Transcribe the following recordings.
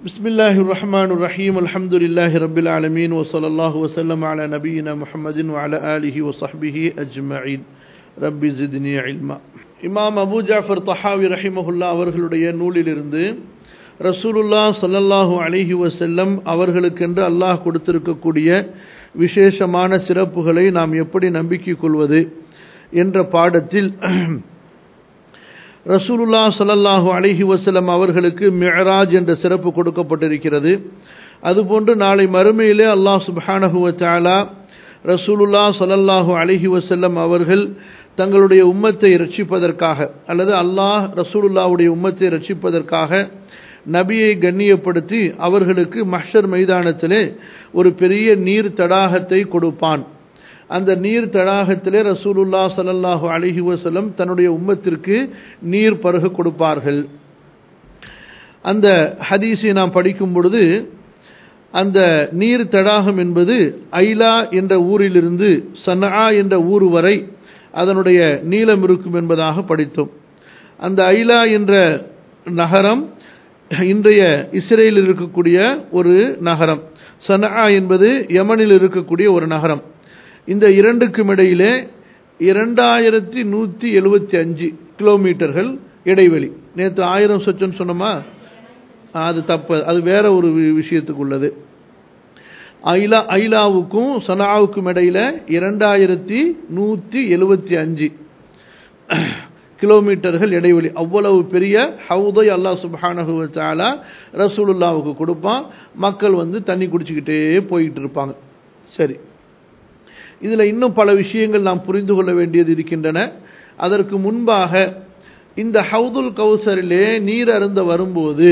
بسم الله الرحمن الرحيم الحمد لله رب العالمين وصلى الله وسلم على نبينا محمد وعلى آله وصحبه أجمعين رب زدني علما இமாம் அபு ஜாஃபர் தஹாவி ரஹிமஹுல்லா அவர்களுடைய நூலிலிருந்து ரசூலுல்லா சல்லல்லாஹு அலிஹி வசல்லம் அவர்களுக்கென்று அல்லாஹ் கொடுத்திருக்கக்கூடிய விசேஷமான சிறப்புகளை நாம் எப்படி நம்பிக்கை கொள்வது என்ற பாடத்தில் ரசூலுல்லா சல்லல்லாஹு அலிஹி வசல்லம் அவர்களுக்கு மியராஜ் என்ற சிறப்பு கொடுக்கப்பட்டிருக்கிறது அதுபோன்று நாளை மறுமையிலே அல்லாஹ் சுப்ஹானஹுவ தாலா ரசூலுல்லா சல்லல்லாஹு அலிஹி வசல்லம் அவர்கள் தங்களுடைய உம்மத்தை ரட்சிப்பதற்காக அல்லது அல்லாஹ் ரசூலுல்லாவுடைய உம்மத்தை ரட்சிப்பதற்காக நபியை கண்ணியப்படுத்தி அவர்களுக்கு மஹ்ஷர் மைதானத்திலே ஒரு பெரிய நீர் தடாகத்தை கொடுப்பான் அந்த நீர் தடாகத்திலே ரசூலுல்லா சல்லல்லாஹு அலிஹி வசலம் தன்னுடைய உம்மத்திற்கு நீர் பருக கொடுப்பார்கள் அந்த ஹதீஸை நாம் படிக்கும் பொழுது அந்த நீர் தடாகம் என்பது ஐலா என்ற ஊரிலிருந்து சன்னா என்ற ஊர் வரை அதனுடைய நீளம் இருக்கும் என்பதாக படித்தோம் அந்த ஐலா என்ற நகரம் இன்றைய இஸ்ரேலில் இருக்கக்கூடிய ஒரு நகரம் சனா என்பது யமனில் இருக்கக்கூடிய ஒரு நகரம் இந்த இரண்டுக்கும் இடையிலே இரண்டாயிரத்தி நூற்றி எழுபத்தி அஞ்சு கிலோமீட்டர்கள் இடைவெளி நேற்று ஆயிரம் சொச்சன்னு சொன்னோமா அது தப்பு அது வேற ஒரு விஷயத்துக்கு உள்ளது ஐலா ஐலாவுக்கும் சனாவுக்கும் இடையில இரண்டாயிரத்தி நூற்றி எழுபத்தி அஞ்சு கிலோமீட்டர்கள் இடைவெளி அவ்வளவு பெரிய ஹவுதை அல்லாஹ் சுபானகுவத்தாலா ரசூலுல்லாவுக்கு கொடுப்பான் மக்கள் வந்து தண்ணி குடிச்சுக்கிட்டே போயிட்டு இருப்பாங்க சரி இதில் இன்னும் பல விஷயங்கள் நாம் புரிந்து கொள்ள வேண்டியது இருக்கின்றன அதற்கு முன்பாக இந்த ஹவுதுல் கௌசரிலே நீர் அருந்த வரும்போது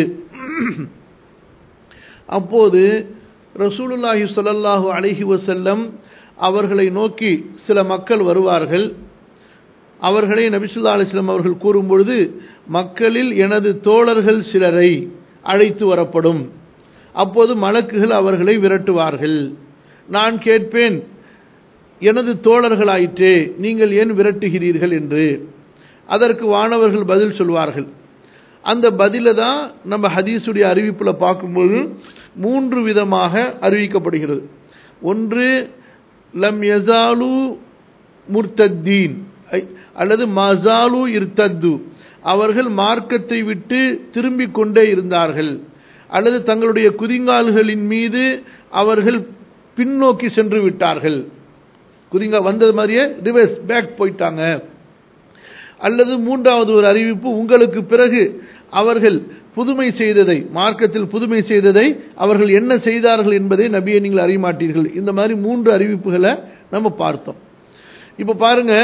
அப்போது ரசூலுல்லாஹி சொல்லல்லாஹு அலஹி வசல்லம் அவர்களை நோக்கி சில மக்கள் வருவார்கள் அவர்களை நபிசுல்லா அலிஸ்லாம் அவர்கள் கூறும்பொழுது மக்களில் எனது தோழர்கள் சிலரை அழைத்து வரப்படும் அப்போது மலக்குகள் அவர்களை விரட்டுவார்கள் நான் கேட்பேன் எனது தோழர்களாயிற்றே நீங்கள் ஏன் விரட்டுகிறீர்கள் என்று அதற்கு வானவர்கள் பதில் சொல்வார்கள் அந்த பதில தான் நம்ம ஹதீஸுடைய அறிவிப்பில் பார்க்கும்போது மூன்று விதமாக அறிவிக்கப்படுகிறது ஒன்று லம் யசாலு முர்த்தத்தீன் அல்லது மசாலு இர்தத்து அவர்கள் மார்க்கத்தை விட்டு திரும்பிக் கொண்டே இருந்தார்கள் அல்லது தங்களுடைய குதிங்கால்களின் மீது அவர்கள் பின்னோக்கி சென்று விட்டார்கள் குதிங்கா வந்தது மாதிரியே ரிவர்ஸ் பேக் போயிட்டாங்க அல்லது மூன்றாவது ஒரு அறிவிப்பு உங்களுக்கு பிறகு அவர்கள் புதுமை செய்ததை மார்க்கத்தில் புதுமை செய்ததை அவர்கள் என்ன செய்தார்கள் என்பதை நபியை நீங்கள் அறிய மாட்டீர்கள் இந்த மாதிரி மூன்று அறிவிப்புகளை நம்ம பார்த்தோம் இப்போ பாருங்க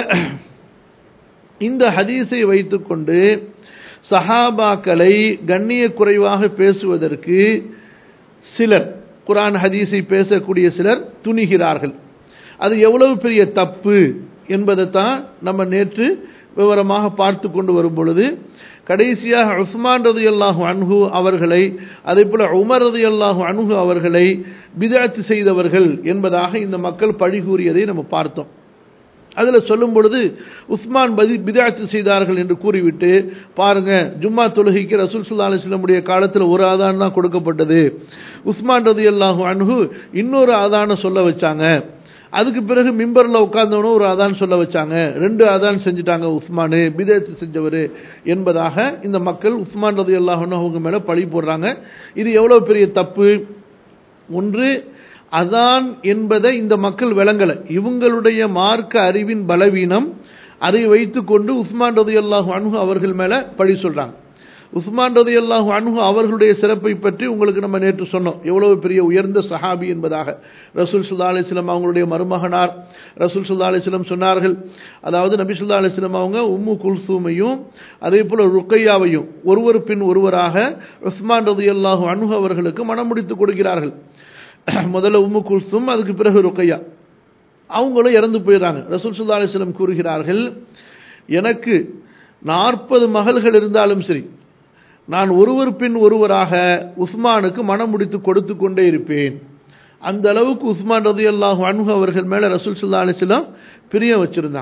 இந்த ஹதீஸை வைத்துக்கொண்டு சஹாபாக்களை கண்ணிய குறைவாக பேசுவதற்கு சிலர் குரான் ஹதீஸை பேசக்கூடிய சிலர் துணிகிறார்கள் அது எவ்வளவு பெரிய தப்பு என்பதை தான் நம்ம நேற்று விவரமாக பார்த்து கொண்டு வரும் பொழுது கடைசியாக உஸ்மான் ரது அல்லாஹு அன்ஹு அவர்களை அதே போல உமர் ரது அல்லாஹு அன்ஹு அவர்களை பிதாத்து செய்தவர்கள் என்பதாக இந்த மக்கள் பழி கூறியதை நம்ம பார்த்தோம் அதில் சொல்லும் பொழுது உஸ்மான் பதி பிதாத்து செய்தார்கள் என்று கூறிவிட்டு பாருங்க ஜும்மா தொழுகைக்கு ரசூல் சுல்லா அலிஸ்லமுடைய காலத்தில் ஒரு ஆதான் தான் கொடுக்கப்பட்டது உஸ்மான் ரது அல்லாஹு அன்ஹு இன்னொரு ஆதான சொல்ல வச்சாங்க அதுக்கு பிறகு மிம்பரில் உட்கார்ந்தவனும் ஒரு அதான் சொல்ல வச்சாங்க ரெண்டு அதான் செஞ்சுட்டாங்க உஸ்மானு பிதேத்து செஞ்சவர் என்பதாக இந்த மக்கள் உஸ்மான் ரது அல்லாஹன்னு அவங்க மேலே பழி போடுறாங்க இது எவ்வளோ பெரிய தப்பு ஒன்று அதான் என்பதை இந்த மக்கள் விளங்கலை இவங்களுடைய மார்க்க அறிவின் பலவீனம் அதை வைத்துக்கொண்டு உஸ்மான் ரது அல்லாஹு அணுகு அவர்கள் மேலே பழி சொல்கிறாங்க உஸ்மான் ரதி அல்லாஹு அணுகு அவர்களுடைய சிறப்பை பற்றி உங்களுக்கு நம்ம நேற்று சொன்னோம் எவ்வளவு பெரிய உயர்ந்த சஹாபி என்பதாக ரசூல் சுல்லா அலிஸ்லாம் அவங்களுடைய மருமகனார் ரசூல் சுல்லா அலிஸ்லாம் சொன்னார்கள் அதாவது நபி சுல்லா அலிஸ்லாம் அவங்க உம்மு குல்சூமையும் அதே போல் ருக்கையாவையும் ஒருவர் பின் ஒருவராக உஸ்மான் ரதி அல்லாஹு அணுகு அவர்களுக்கு மனம் முடித்து கொடுக்கிறார்கள் முதல்ல உம்மு குல்சூம் அதுக்கு பிறகு ருக்கையா அவங்களும் இறந்து போயிடுறாங்க ரசூல் சுல்லா அலிஸ்லாம் கூறுகிறார்கள் எனக்கு நாற்பது மகள்கள் இருந்தாலும் சரி நான் ஒருவர் பின் ஒருவராக உஸ்மானுக்கு மனம் முடித்து கொடுத்து கொண்டே இருப்பேன் அந்த அளவுக்கு உஸ்மான் ரதி அல்லாஹு அன்ஹு அவர்கள் மேலே ரசூல் சுல்லா அலிஸ்லாம் பிரியம் வச்சுருந்தாங்க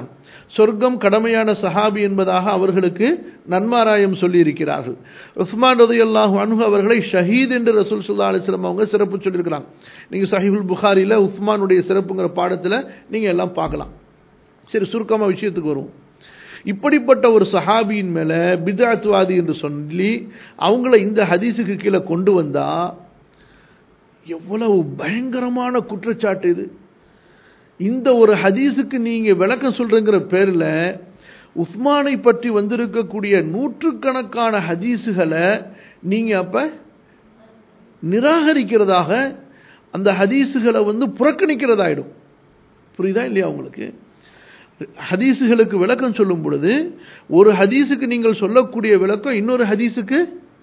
சொர்க்கம் கடமையான சஹாபி என்பதாக அவர்களுக்கு நன்மாராயம் சொல்லியிருக்கிறார்கள் உஸ்மான் ரதி அல்லாஹு அனுகு அவர்களை ஷஹீத் என்று ரசூல் சுல்லா அலிஸ்லாம் அவங்க சிறப்பு சொல்லியிருக்கிறாங்க நீங்கள் சஹிபுல் புகாரியில் உஸ்மானுடைய சிறப்புங்கிற பாடத்தில் நீங்கள் எல்லாம் பார்க்கலாம் சரி சுருக்கமாக விஷயத்துக்கு வருவோம் இப்படிப்பட்ட ஒரு சஹாபியின் மேலே பிதாத்வாதி என்று சொல்லி அவங்கள இந்த ஹதீஸுக்கு கீழே கொண்டு வந்தா எவ்வளவு பயங்கரமான குற்றச்சாட்டு இது இந்த ஒரு ஹதீஸுக்கு நீங்க விளக்கம் சொல்றங்கிற பேர்ல உஸ்மானை பற்றி வந்திருக்கக்கூடிய நூற்றுக்கணக்கான ஹதீஸுகளை நீங்க அப்ப நிராகரிக்கிறதாக அந்த ஹதீஸுகளை வந்து புறக்கணிக்கிறதாயிடும் புரியுதா இல்லையா உங்களுக்கு ஹதீஸுகளுக்கு விளக்கம் சொல்லும் பொழுது ஒரு ஹதீஸுக்கு நீங்கள் சொல்லக்கூடிய விளக்கம் இன்னொரு ஹதீஸுக்கு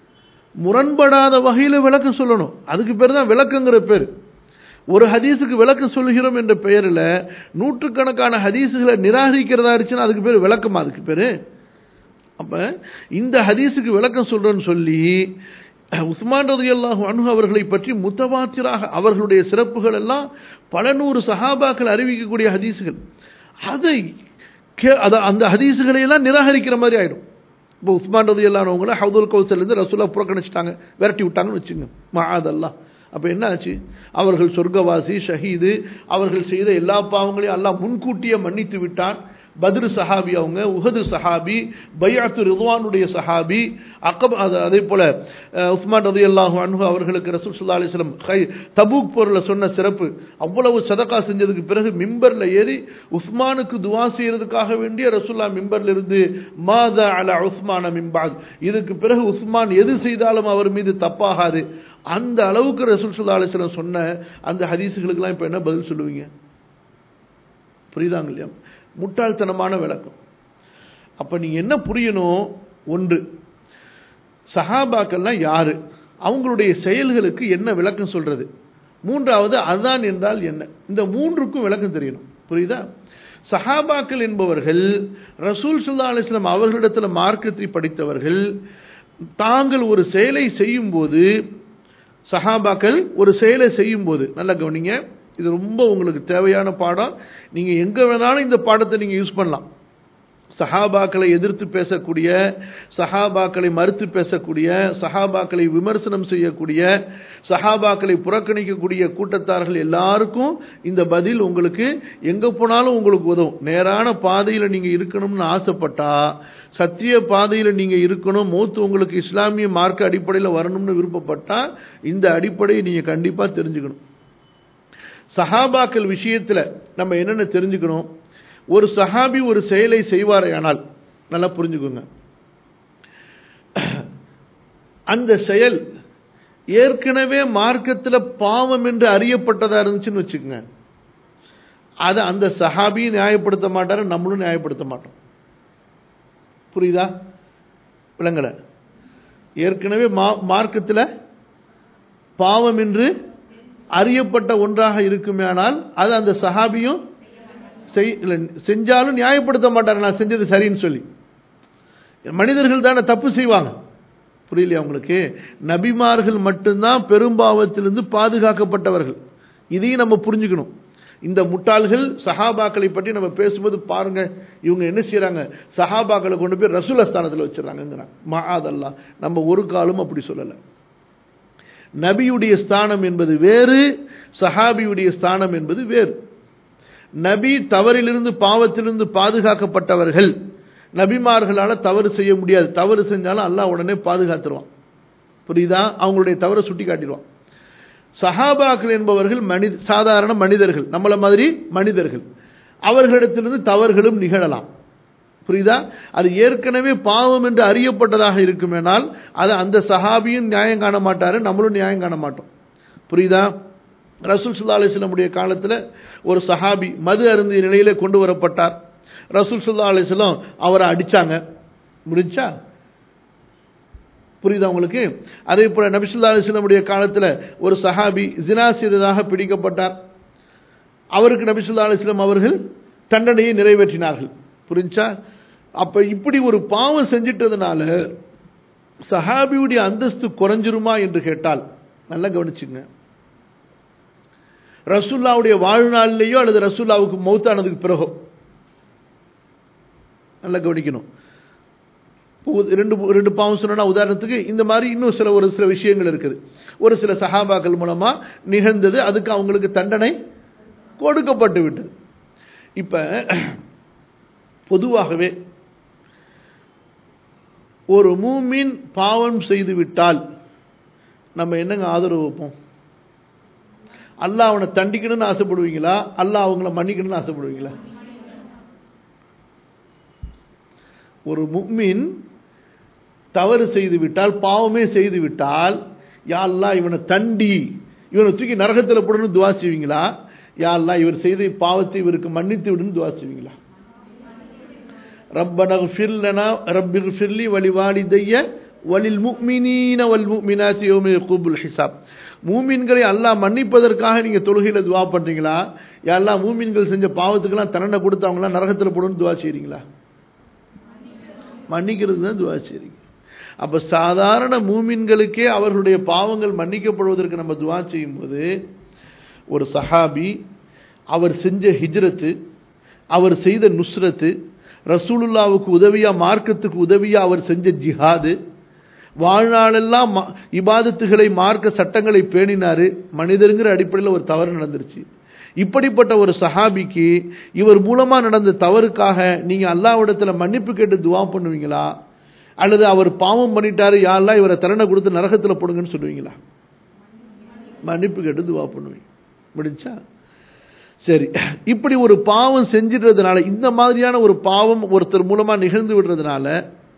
முரண்படாத வகையில் விளக்கம் சொல்லணும் அதுக்கு பேர் தான் விளக்கங்கிற பேர் ஒரு ஹதீஸுக்கு விளக்கம் சொல்கிறோம் என்ற பெயரில் நூற்றுக்கணக்கான ஹதீஸுகளை நிராகரிக்கிறதா இருந்துச்சுன்னா அதுக்கு பேர் விளக்கமா அதுக்கு பேர் அப்போ இந்த ஹதீஸுக்கு விளக்கம் சொல்கிறேன்னு சொல்லி உஸ்மான் ரதி அல்லாஹு அனு அவர்களை பற்றி முத்தவாத்திராக அவர்களுடைய சிறப்புகள் எல்லாம் பல நூறு சஹாபாக்கள் அறிவிக்கக்கூடிய ஹதீஸுகள் அதை அந்த ஹதீஸுகளை எல்லாம் நிராகரிக்கிற மாதிரி ஆயிடும் இப்போ உஸ்மான் ரதி அல்லானவங்கள ஹவுதுல் கௌசல்லேருந்து ரசூலா புறக்கணிச்சிட்டாங்க விரட்டி விட்டாங்கன்னு வச்சுங்க மகாதல்லா அப்போ என்ன ஆச்சு அவர்கள் சொர்க்கவாசி ஷஹீது அவர்கள் செய்த எல்லா பாவங்களையும் அல்லாஹ் முன்கூட்டியே மன்னித்து விட்டான் பத்ரு சஹாபி அவங்க உஹது சஹாபி பையாத்து ரிதுவானுடைய சஹாபி அக்கப் அதே போல உஸ்மான் ரதி அல்லாஹு அன்ஹு அவர்களுக்கு ரசூல் சுல்லா அலிஸ்லம் ஹை தபூக் போரில் சொன்ன சிறப்பு அவ்வளவு சதக்கா செஞ்சதுக்கு பிறகு மிம்பரில் ஏறி உஸ்மானுக்கு துவா செய்யறதுக்காக வேண்டிய ரசூல்லா மிம்பர்ல இருந்து மாதா அல உஸ்மான மிம்பாத் இதுக்கு பிறகு உஸ்மான் எது செய்தாலும் அவர் மீது தப்பாகாது அந்த அளவுக்கு ரசூல் சுல்லா அலிஸ்லம் சொன்ன அந்த ஹதீஸுகளுக்கெல்லாம் இப்போ என்ன பதில் சொல்லுவீங்க புரியுதாங்க இல்லையா முட்டாள்தனமான விளக்கம் அப்போ நீங்கள் என்ன புரியணும் ஒன்று சஹாபாக்கள்லாம் யாரு அவங்களுடைய செயல்களுக்கு என்ன விளக்கம் சொல்றது மூன்றாவது அதான் என்றால் என்ன இந்த மூன்றுக்கும் விளக்கம் தெரியணும் புரியுதா சஹாபாக்கள் என்பவர்கள் ரசூல் சுல்லா அலிஸ்லாம் அவர்களிடத்தில் மார்க்கத்தை படித்தவர்கள் தாங்கள் ஒரு செயலை செய்யும் போது சஹாபாக்கள் ஒரு செயலை செய்யும் போது நல்லா கவனிங்க இது ரொம்ப உங்களுக்கு தேவையான பாடம் நீங்கள் எங்கே வேணாலும் இந்த பாடத்தை நீங்கள் யூஸ் பண்ணலாம் சஹாபாக்களை எதிர்த்து பேசக்கூடிய சஹாபாக்களை மறுத்து பேசக்கூடிய சஹாபாக்களை விமர்சனம் செய்யக்கூடிய சஹாபாக்களை புறக்கணிக்கக்கூடிய கூட்டத்தார்கள் எல்லாருக்கும் இந்த பதில் உங்களுக்கு எங்கே போனாலும் உங்களுக்கு உதவும் நேரான பாதையில் நீங்கள் இருக்கணும்னு ஆசைப்பட்டா சத்திய பாதையில் நீங்கள் இருக்கணும் மூத்து உங்களுக்கு இஸ்லாமிய மார்க்க அடிப்படையில் வரணும்னு விருப்பப்பட்டா இந்த அடிப்படையை நீங்கள் கண்டிப்பாக தெரிஞ்சுக்கணும் சஹாபாக்கள் விஷயத்தில் நம்ம என்னென்ன தெரிஞ்சுக்கணும் ஒரு சஹாபி ஒரு செயலை செய்வாரையானால் நல்லா புரிஞ்சுக்கோங்க அந்த செயல் ஏற்கனவே மார்க்கத்தில் பாவம் என்று அறியப்பட்டதா இருந்துச்சுன்னு வச்சுக்கோங்க அதை அந்த சஹாபியும் நியாயப்படுத்த மாட்டாரு நம்மளும் நியாயப்படுத்த மாட்டோம் புரியுதா விளங்கல ஏற்கனவே மா மார்க்கத்தில் பாவம் என்று அறியப்பட்ட ஒன்றாக இருக்குமேனால் அது அந்த சஹாபியும் செஞ்சாலும் நியாயப்படுத்த மாட்டார் நான் செஞ்சது சரின்னு சொல்லி மனிதர்கள் தானே தப்பு செய்வாங்க புரியலையா உங்களுக்கு நபிமார்கள் மட்டும்தான் பெரும்பாவத்திலிருந்து பாதுகாக்கப்பட்டவர்கள் இதையும் நம்ம புரிஞ்சுக்கணும் இந்த முட்டாள்கள் சஹாபாக்களை பற்றி நம்ம பேசும்போது பாருங்க இவங்க என்ன செய்யறாங்க சஹாபாக்களை கொண்டு போய் ரசூல ஸ்தானத்தில் வச்சிடறாங்கிறாங்க மகாதல்லா நம்ம ஒரு காலம் அப்படி சொல்லலை நபியுடைய ஸ்தானம் என்பது வேறு சஹாபியுடைய ஸ்தானம் என்பது வேறு நபி தவறிலிருந்து பாவத்திலிருந்து பாதுகாக்கப்பட்டவர்கள் நபிமார்களால் தவறு செய்ய முடியாது தவறு செஞ்சாலும் அல்லாஹ் உடனே பாதுகாத்துருவான் புரியுதா அவங்களுடைய தவறை சுட்டி காட்டிடுவான் சஹாபாக்கள் என்பவர்கள் மனித சாதாரண மனிதர்கள் நம்மளை மாதிரி மனிதர்கள் அவர்களிடத்திலிருந்து தவறுகளும் நிகழலாம் புரியுதா அது ஏற்கனவே பாவம் என்று அறியப்பட்டதாக இருக்குமேனால் அது அந்த சஹாபியும் நியாயம் காண மாட்டாரு நம்மளும் நியாயம் காண மாட்டோம் புரியுதா ரசூல் சுல்லா அலிஸ்லமுடைய காலத்தில் ஒரு சஹாபி மது அருந்திய நிலையிலே கொண்டு வரப்பட்டார் ரசூல் சுல்லா அலிஸ்லாம் அவரை அடிச்சாங்க முடிஞ்சா புரியுதா உங்களுக்கு அதே போல நபிசுல்லா அலிஸ்லமுடைய காலத்தில் ஒரு சஹாபி ஜினா செய்ததாக பிடிக்கப்பட்டார் அவருக்கு நபிசுல்லா அலிஸ்லாம் அவர்கள் தண்டனையை நிறைவேற்றினார்கள் புரிஞ்சா அப்ப இப்படி ஒரு பாவம் செஞ்சிட்டதுனால சஹாபியுடைய அந்தஸ்து குறைஞ்சிருமா என்று கேட்டால் நல்லா கவனிச்சுங்க ரசுல்லாவுடைய வாழ்நாளிலேயோ அல்லது ரசுல்லாவுக்கு மௌத்தானதுக்கு பிறகோ நல்லா கவனிக்கணும் ரெண்டு ரெண்டு பாவம் சொன்னா உதாரணத்துக்கு இந்த மாதிரி இன்னும் சில ஒரு சில விஷயங்கள் இருக்குது ஒரு சில சஹாபாக்கள் மூலமா நிகழ்ந்தது அதுக்கு அவங்களுக்கு தண்டனை கொடுக்கப்பட்டு விட்டது இப்ப பொதுவாகவே ஒரு மூமின் பாவம் செய்து விட்டால் நம்ம என்னங்க ஆதரவு வைப்போம் அல்லாஹ் அவனை தண்டிக்கணும்னு ஆசைப்படுவீங்களா அல்லாஹ் அவங்கள மன்னிக்கணும்னு ஆசைப்படுவீங்களா ஒரு முக்மின் தவறு செய்து விட்டால் பாவமே செய்து விட்டால் யாரெல்லாம் இவனை தண்டி இவனை தூக்கி நரகத்தில் போடணும்னு துவா செய்வீங்களா யாரெல்லாம் இவர் செய்த பாவத்தை இவருக்கு மன்னித்து விடுன்னு துவா செய்வீங்களா ரப்பன ஃபிர்லனா ரப்பிர் ஃபிர்லி வழிவாலிதைய வலில் முக்மினீன வல் முக்மினாசி யோமே கூபுல் ஹிசாப் மூமின்களை அல்லாஹ் மன்னிப்பதற்காக நீங்க தொழுகையில துவா பண்றீங்களா யாரெல்லாம் மூமின்கள் செஞ்ச பாவத்துக்கெல்லாம் தண்டனை கொடுத்து அவங்களாம் நரகத்தில் போடணும்னு துவா செய்றீங்களா மன்னிக்கிறது தான் துவா செய்றீங்க அப்ப சாதாரண மூமின்களுக்கே அவர்களுடைய பாவங்கள் மன்னிக்கப்படுவதற்கு நம்ம துவா செய்யும்போது ஒரு சஹாபி அவர் செஞ்ச ஹிஜ்ரத்து அவர் செய்த நுஸ்ரத்து ரசூலுல்லாவுக்கு உதவியா மார்க்கத்துக்கு உதவியா அவர் செஞ்ச ஜிஹாது வாழ்நாளெல்லாம் இபாதத்துகளை மார்க்க சட்டங்களை பேணினாரு மனிதருங்கிற அடிப்படையில் ஒரு தவறு நடந்துருச்சு இப்படிப்பட்ட ஒரு சஹாபிக்கு இவர் மூலமா நடந்த தவறுக்காக நீங்க அல்லாவிடத்துல மன்னிப்பு கேட்டு துவா பண்ணுவீங்களா அல்லது அவர் பாவம் பண்ணிட்டாரு யாரெல்லாம் இவரை திறனை கொடுத்து நரகத்தில் போடுங்கன்னு சொல்லுவீங்களா மன்னிப்பு கேட்டு துவா பண்ணுவீங்க முடிஞ்சா சரி இப்படி ஒரு பாவம் செஞ்சிடுறதுனால இந்த மாதிரியான ஒரு பாவம் ஒருத்தர் மூலமா நிகழ்ந்து விடுறதுனால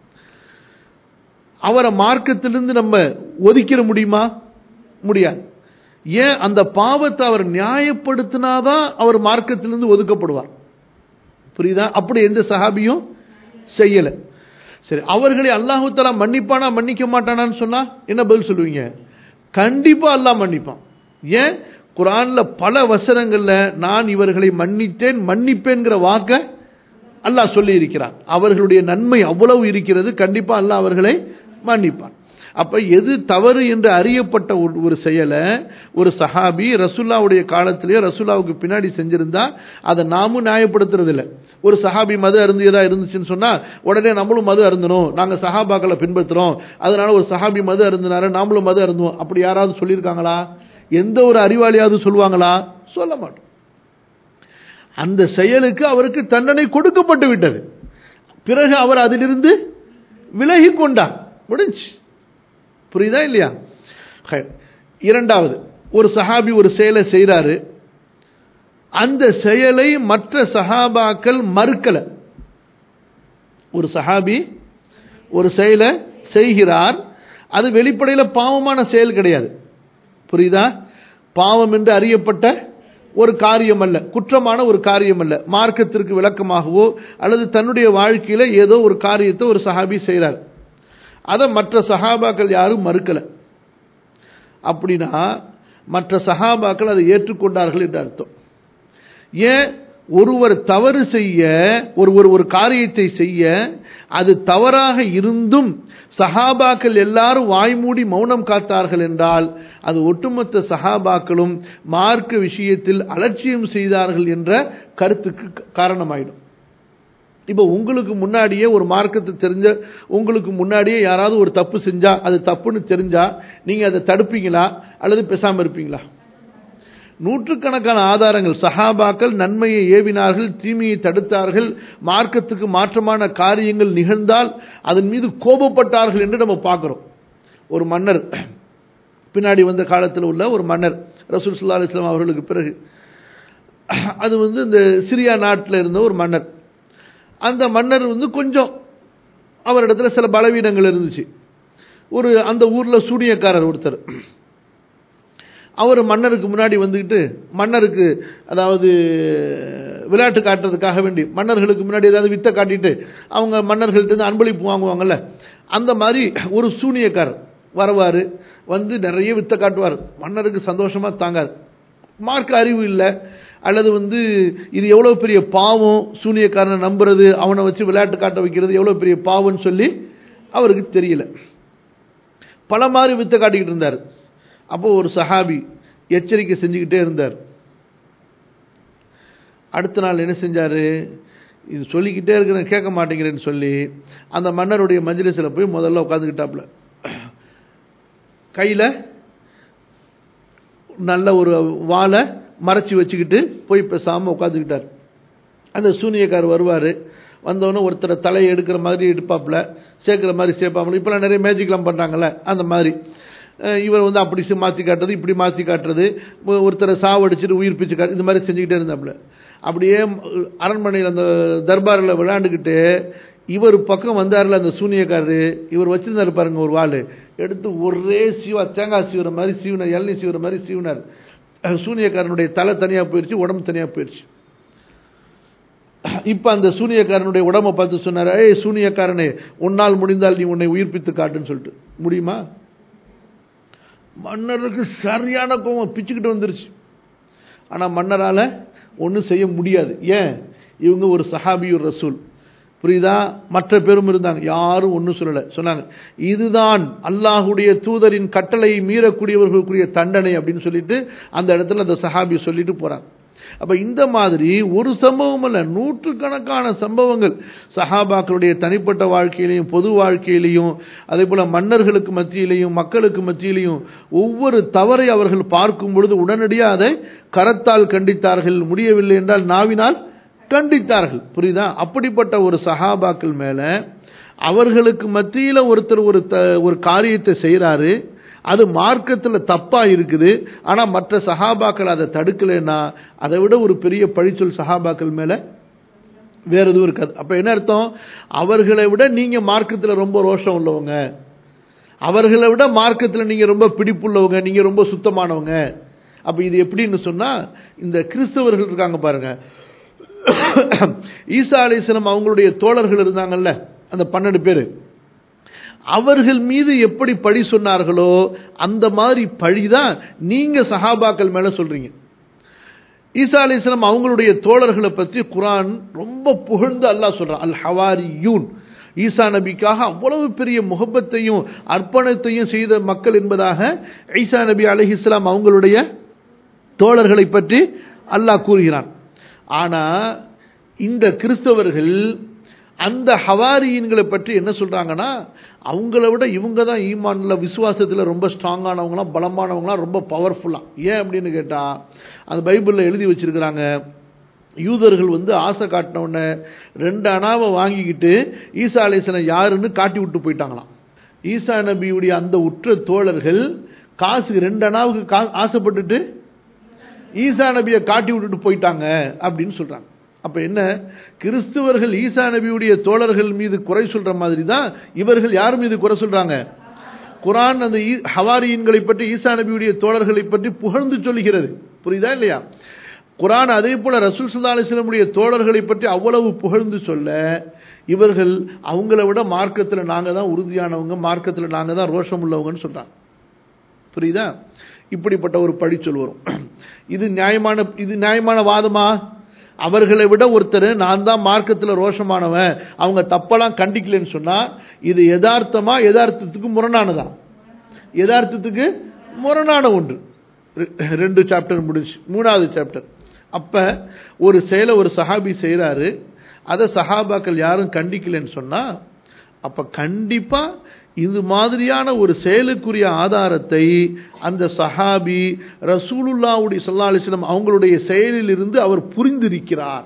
அவரை மார்க்கத்திலிருந்து நம்ம ஒதுக்கிட முடியுமா முடியாது ஏன் அந்த பாவத்தை அவர் நியாயப்படுத்தினாதான் அவர் மார்க்கத்திலிருந்து ஒதுக்கப்படுவார் புரியுதா அப்படி எந்த சஹாபியும் செய்யல சரி அவர்களை அல்லாஹு தலா மன்னிப்பானா மன்னிக்க மாட்டானான்னு சொன்னா என்ன பதில் சொல்லுவீங்க கண்டிப்பா அல்லாஹ் மன்னிப்பான் ஏன் குரான்ல பல வசனங்கள்ல நான் இவர்களை மன்னித்தேன் மன்னிப்பேன்கிற வாக்க அல்லாஹ் சொல்லி இருக்கிறான் அவர்களுடைய நன்மை அவ்வளவு இருக்கிறது கண்டிப்பா அல்லாஹ் அவர்களை மன்னிப்பான் அப்ப எது தவறு என்று அறியப்பட்ட ஒரு செயலை ஒரு சஹாபி ரசுல்லாவுடைய காலத்திலேயே ரசுல்லாவுக்கு பின்னாடி செஞ்சிருந்தா அதை நாமும் நியாயப்படுத்துறது இல்லை ஒரு சஹாபி மது அருந்தியதா இருந்துச்சுன்னு சொன்னா உடனே நம்மளும் மது அருந்தணும் நாங்க சஹாபாக்களை பின்பற்றுறோம் அதனால ஒரு சஹாபி மது அருந்தினாரு நாமளும் மது அருந்துவோம் அப்படி யாராவது சொல்லியிருக்காங்களா எந்த ஒரு அறிவாளியாவது சொல்லுவாங்களா சொல்ல மாட்டோம் அந்த செயலுக்கு அவருக்கு தண்டனை கொடுக்கப்பட்டு விட்டது பிறகு அவர் அதிலிருந்து விலகி கொண்டார் முடிஞ்சு புரியுதா இல்லையா இரண்டாவது ஒரு சஹாபி ஒரு செயலை செய்கிறாரு அந்த செயலை மற்ற சஹாபாக்கள் மறுக்கல ஒரு சஹாபி ஒரு செயலை செய்கிறார் அது வெளிப்படையில் பாவமான செயல் கிடையாது புரியுதா பாவம் என்று அறியப்பட்ட ஒரு காரியம் அல்ல குற்றமான ஒரு காரியம் அல்ல மார்க்கத்திற்கு விளக்கமாகவோ அல்லது தன்னுடைய வாழ்க்கையில ஏதோ ஒரு காரியத்தை ஒரு சஹாபி செய்கிறார் அதை மற்ற சஹாபாக்கள் யாரும் மறுக்கல அப்படின்னா மற்ற சஹாபாக்கள் அதை ஏற்றுக்கொண்டார்கள் என்று அர்த்தம் ஏன் ஒருவர் தவறு செய்ய ஒரு ஒரு ஒரு காரியத்தை செய்ய அது தவறாக இருந்தும் சஹாபாக்கள் எல்லாரும் வாய்மூடி மௌனம் காத்தார்கள் என்றால் அது ஒட்டுமொத்த சஹாபாக்களும் மார்க்க விஷயத்தில் அலட்சியம் செய்தார்கள் என்ற கருத்துக்கு காரணமாயிடும் இப்போ உங்களுக்கு முன்னாடியே ஒரு மார்க்கத்தை தெரிஞ்ச உங்களுக்கு முன்னாடியே யாராவது ஒரு தப்பு செஞ்சா அது தப்புன்னு தெரிஞ்சா நீங்க அதை தடுப்பீங்களா அல்லது பேசாம இருப்பீங்களா நூற்றுக்கணக்கான ஆதாரங்கள் சஹாபாக்கள் நன்மையை ஏவினார்கள் தீமையை தடுத்தார்கள் மார்க்கத்துக்கு மாற்றமான காரியங்கள் நிகழ்ந்தால் அதன் மீது கோபப்பட்டார்கள் என்று நம்ம பார்க்கிறோம் ஒரு மன்னர் பின்னாடி வந்த காலத்தில் உள்ள ஒரு மன்னர் ரசூல் சுல்லா அலிஸ்லாம் அவர்களுக்கு பிறகு அது வந்து இந்த சிரியா நாட்டில் இருந்த ஒரு மன்னர் அந்த மன்னர் வந்து கொஞ்சம் அவரிடத்துல சில பலவீனங்கள் இருந்துச்சு ஒரு அந்த ஊரில் சூனியக்காரர் ஒருத்தர் அவர் மன்னருக்கு முன்னாடி வந்துக்கிட்டு மன்னருக்கு அதாவது விளையாட்டு காட்டுறதுக்காக வேண்டி மன்னர்களுக்கு முன்னாடி ஏதாவது வித்தை காட்டிட்டு அவங்க மன்னர்கள்ட்ட அன்பளிப்பு வாங்குவாங்கல்ல அந்த மாதிரி ஒரு சூனியக்காரர் வரவார் வந்து நிறைய வித்தை காட்டுவார் மன்னருக்கு சந்தோஷமாக தாங்காது மார்க்க அறிவு இல்லை அல்லது வந்து இது எவ்வளோ பெரிய பாவம் சூனியக்காரனை நம்புறது அவனை வச்சு விளையாட்டு காட்ட வைக்கிறது எவ்வளோ பெரிய பாவம்னு சொல்லி அவருக்கு தெரியல பல மாதிரி வித்தை காட்டிக்கிட்டு இருந்தார் அப்போ ஒரு சஹாபி எச்சரிக்கை செஞ்சுக்கிட்டே இருந்தார் அடுத்த நாள் என்ன செஞ்சாரு இது சொல்லிக்கிட்டே இருக்கிறேன் கேட்க மாட்டேங்கிறேன்னு சொல்லி அந்த மன்னருடைய மஜ்லிஸில் போய் முதல்ல உட்காந்துக்கிட்டாப்புல கையில் நல்ல ஒரு வாளை மறைச்சி வச்சுக்கிட்டு போய் பேசாமல் உட்காந்துக்கிட்டார் அந்த சூனியக்கார் வருவார் வந்தவொடனே ஒருத்தரை தலையை எடுக்கிற மாதிரி எடுப்பாப்புல சேர்க்குற மாதிரி சேர்ப்பாப்புல இப்போலாம் நிறைய மேஜிக்லாம் பண்ணுறாங்கல்ல அந்த மாதிரி அஹ் இவர் வந்து அப்படி சி- மாற்றி காட்டுறது இப்படி மாற்றி காட்டுறது ஒ- ஒருத்தரை சாவடிச்சிட்டு உயிர் பிச்சு காட்டு இந்த மாதிரி செஞ்சுக்கிட்டே இருந்தாப்புல அப்படியே ம், அரண்மனையில் அந்த தர்பாரில் விளையாண்டுக்கிட்டு இவர் பக்கம் வந்தார்ல அந்த சூனியக்காரரு இவர் வச்சிருந்தாரு பாருங்க ஒரு வாள் எடுத்து ஒரே சீவா தேங்காய் சீவுற மாதிரி சீவினார் இளநீ சீவுற மாதிரி சீவினார் அஹ் சூனியக்காரனுடைய தலை தனியாக போயிடுச்சு உடம்பு தனியாக போயிடுச்சு இப்ப அந்த சூனியக்காரனுடைய உடம்ப பார்த்து சொன்னார் ஏய் சூனியக்காரனே உன்னால் முடிந்தால் நீ உன்னை உயிர்ப்பித்து காட்டுன்னு சொல்லிட்டு முடியுமா மன்னருக்கு சரியான கோவம் பிச்சுக்கிட்டு வந்துருச்சு ஆனா மன்னரால ஒன்றும் செய்ய முடியாது ஏன் இவங்க ஒரு சஹாபியுர் ரசூல் புரியுதா மற்ற பேரும் இருந்தாங்க யாரும் ஒன்றும் சொல்லலை சொன்னாங்க இதுதான் அல்லாஹுடைய தூதரின் கட்டளையை மீறக்கூடியவர்களுக்குரிய தண்டனை அப்படின்னு சொல்லிட்டு அந்த இடத்துல அந்த சஹாபி சொல்லிட்டு போறாங்க அப்ப இந்த மாதிரி ஒரு சம்பவம் அல்ல நூற்றுக்கணக்கான சம்பவங்கள் சஹாபாக்களுடைய தனிப்பட்ட வாழ்க்கையிலையும் பொது வாழ்க்கையிலையும் அதே போல மன்னர்களுக்கு மத்தியிலையும் மக்களுக்கு மத்தியிலையும் ஒவ்வொரு தவறை அவர்கள் பார்க்கும் பொழுது உடனடியாக அதை கரத்தால் கண்டித்தார்கள் முடியவில்லை என்றால் நாவினால் கண்டித்தார்கள் புரியுதா அப்படிப்பட்ட ஒரு சஹாபாக்கள் மேல அவர்களுக்கு மத்தியில ஒருத்தர் ஒரு த ஒரு காரியத்தை செய்றாரு அது மார்க்கத்தில் தப்பா இருக்குது ஆனா மற்ற சஹாபாக்கள் அதை தடுக்கலைன்னா அதை விட ஒரு பெரிய பழிச்சொல் சஹாபாக்கள் மேல வேற எதுவும் இருக்காது அப்ப என்ன அர்த்தம் அவர்களை விட நீங்க மார்க்கத்தில் ரொம்ப ரோஷம் உள்ளவங்க அவர்களை விட மார்க்கத்தில் நீங்க ரொம்ப பிடிப்புள்ளவங்க நீங்க ரொம்ப சுத்தமானவங்க அப்ப இது எப்படின்னு சொன்னா இந்த கிறிஸ்தவர்கள் இருக்காங்க பாருங்க ஈசா அலிஸ்லாம் அவங்களுடைய தோழர்கள் இருந்தாங்கல்ல அந்த பன்னெண்டு பேர் அவர்கள் மீது எப்படி பழி சொன்னார்களோ அந்த மாதிரி பழிதான் நீங்க சஹாபாக்கள் மேல சொல்றீங்க ஈசா அலிஸ்லாம் அவங்களுடைய தோழர்களை பற்றி குரான் ரொம்ப புகழ்ந்து அல்லாஹ் சொல்றான் அல் ஹவாரியூன் ஈசா நபிக்காக அவ்வளவு பெரிய முகப்பத்தையும் அர்ப்பணத்தையும் செய்த மக்கள் என்பதாக ஈசா நபி அலிஹிஸ்லாம் அவங்களுடைய தோழர்களை பற்றி அல்லாஹ் கூறுகிறான் ஆனா இந்த கிறிஸ்தவர்கள் அந்த ஹவாரியின்களை பற்றி என்ன சொல்றாங்கன்னா அவங்கள விட இவங்க தான் ஈமான்ல விசுவாசத்துல ரொம்ப ஸ்ட்ராங்கானவங்களாம் பலமானவங்களாம் ரொம்ப பவர்ஃபுல்லா ஏன் அப்படின்னு கேட்டா அந்த பைபிள்ல எழுதி வச்சிருக்கிறாங்க யூதர்கள் வந்து ஆசை காட்டின உடனே ரெண்டு அணாவை வாங்கிக்கிட்டு ஈசா அலேசனை யாருன்னு காட்டி விட்டு போயிட்டாங்களாம் ஈசா நபியுடைய அந்த உற்ற தோழர்கள் காசுக்கு ரெண்டு அணாவுக்கு கா ஆசைப்பட்டுட்டு ஈசா நபியை காட்டி விட்டுட்டு போயிட்டாங்க அப்படின்னு சொல்றாங்க அப்ப என்ன கிறிஸ்துவர்கள் ஈசா நபியுடைய தோழர்கள் மீது குறை சொல்ற மாதிரி தான் இவர்கள் யார் மீது குறை சொல்றாங்க குரான் அந்த ஈ- ஹவாரியின்களை பற்றி ஈசா நபியுடைய தோழர்களை பற்றி புகழ்ந்து சொல்லுகிறது புரியுதா இல்லையா குரான் அதே போல ரசூல் சல்லா அலிஸ்லமுடைய தோழர்களை பற்றி அவ்வளவு புகழ்ந்து சொல்ல இவர்கள் அவங்கள விட மார்க்கத்தில் நாங்க தான் உறுதியானவங்க மார்க்கத்தில் நாங்க தான் ரோஷம் உள்ளவங்கன்னு சொல்றாங்க புரியுதா இப்படிப்பட்ட ஒரு பழிச்சொல் வரும் இது நியாயமான இது நியாயமான வாதமா அவர்களை விட ஒருத்தர் நான் தான் மார்க்கத்தில் ரோஷமானவன் அவங்க தப்பெல்லாம் கண்டிக்கலன்னு சொன்னா இது யதார்த்தமா யதார்த்தத்துக்கு முரணானதா யதார்த்தத்துக்கு முரணான ஒன்று ரெ- ரெண்டு சாப்டர் முடிஞ்சு மூணாவது சாப்டர் அப்ப ஒரு செயலை ஒரு சஹாபி செய்றாரு அதை சஹாபாக்கள் யாரும் கண்டிக்கலன்னு சொன்னா அப்ப கண்டிப்பா இது மாதிரியான ஒரு செயலுக்குரிய ஆதாரத்தை அந்த சஹாபி ரசூலுல்லாவுடைய ஸல்லல்லாஹு அலைஹி வஸல்லம் அவங்களுடைய செயலில் இருந்து அவர் புரிந்திருக்கிறார்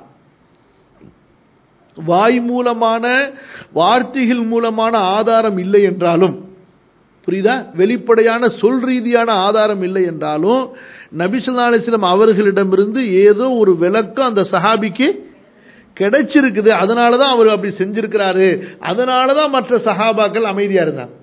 வாய் மூலமான வார்த்தைகள் மூலமான ஆதாரம் இல்லை என்றாலும் புரியுதா வெளிப்படையான சொல் ரீதியான ஆதாரம் இல்லை என்றாலும் நபி ஸல்லல்லாஹு அலைஹி வஸல்லம் அவர்களிடமிருந்து ஏதோ ஒரு விளக்கம் அந்த சஹாபிக்கு கிடைச்சிருக்குது அதனால தான் அவர் அப்படி செஞ்சிருக்கிறாரு அதனால தான் மற்ற சஹாபாக்கள் அமைதியா இருந்தாங்க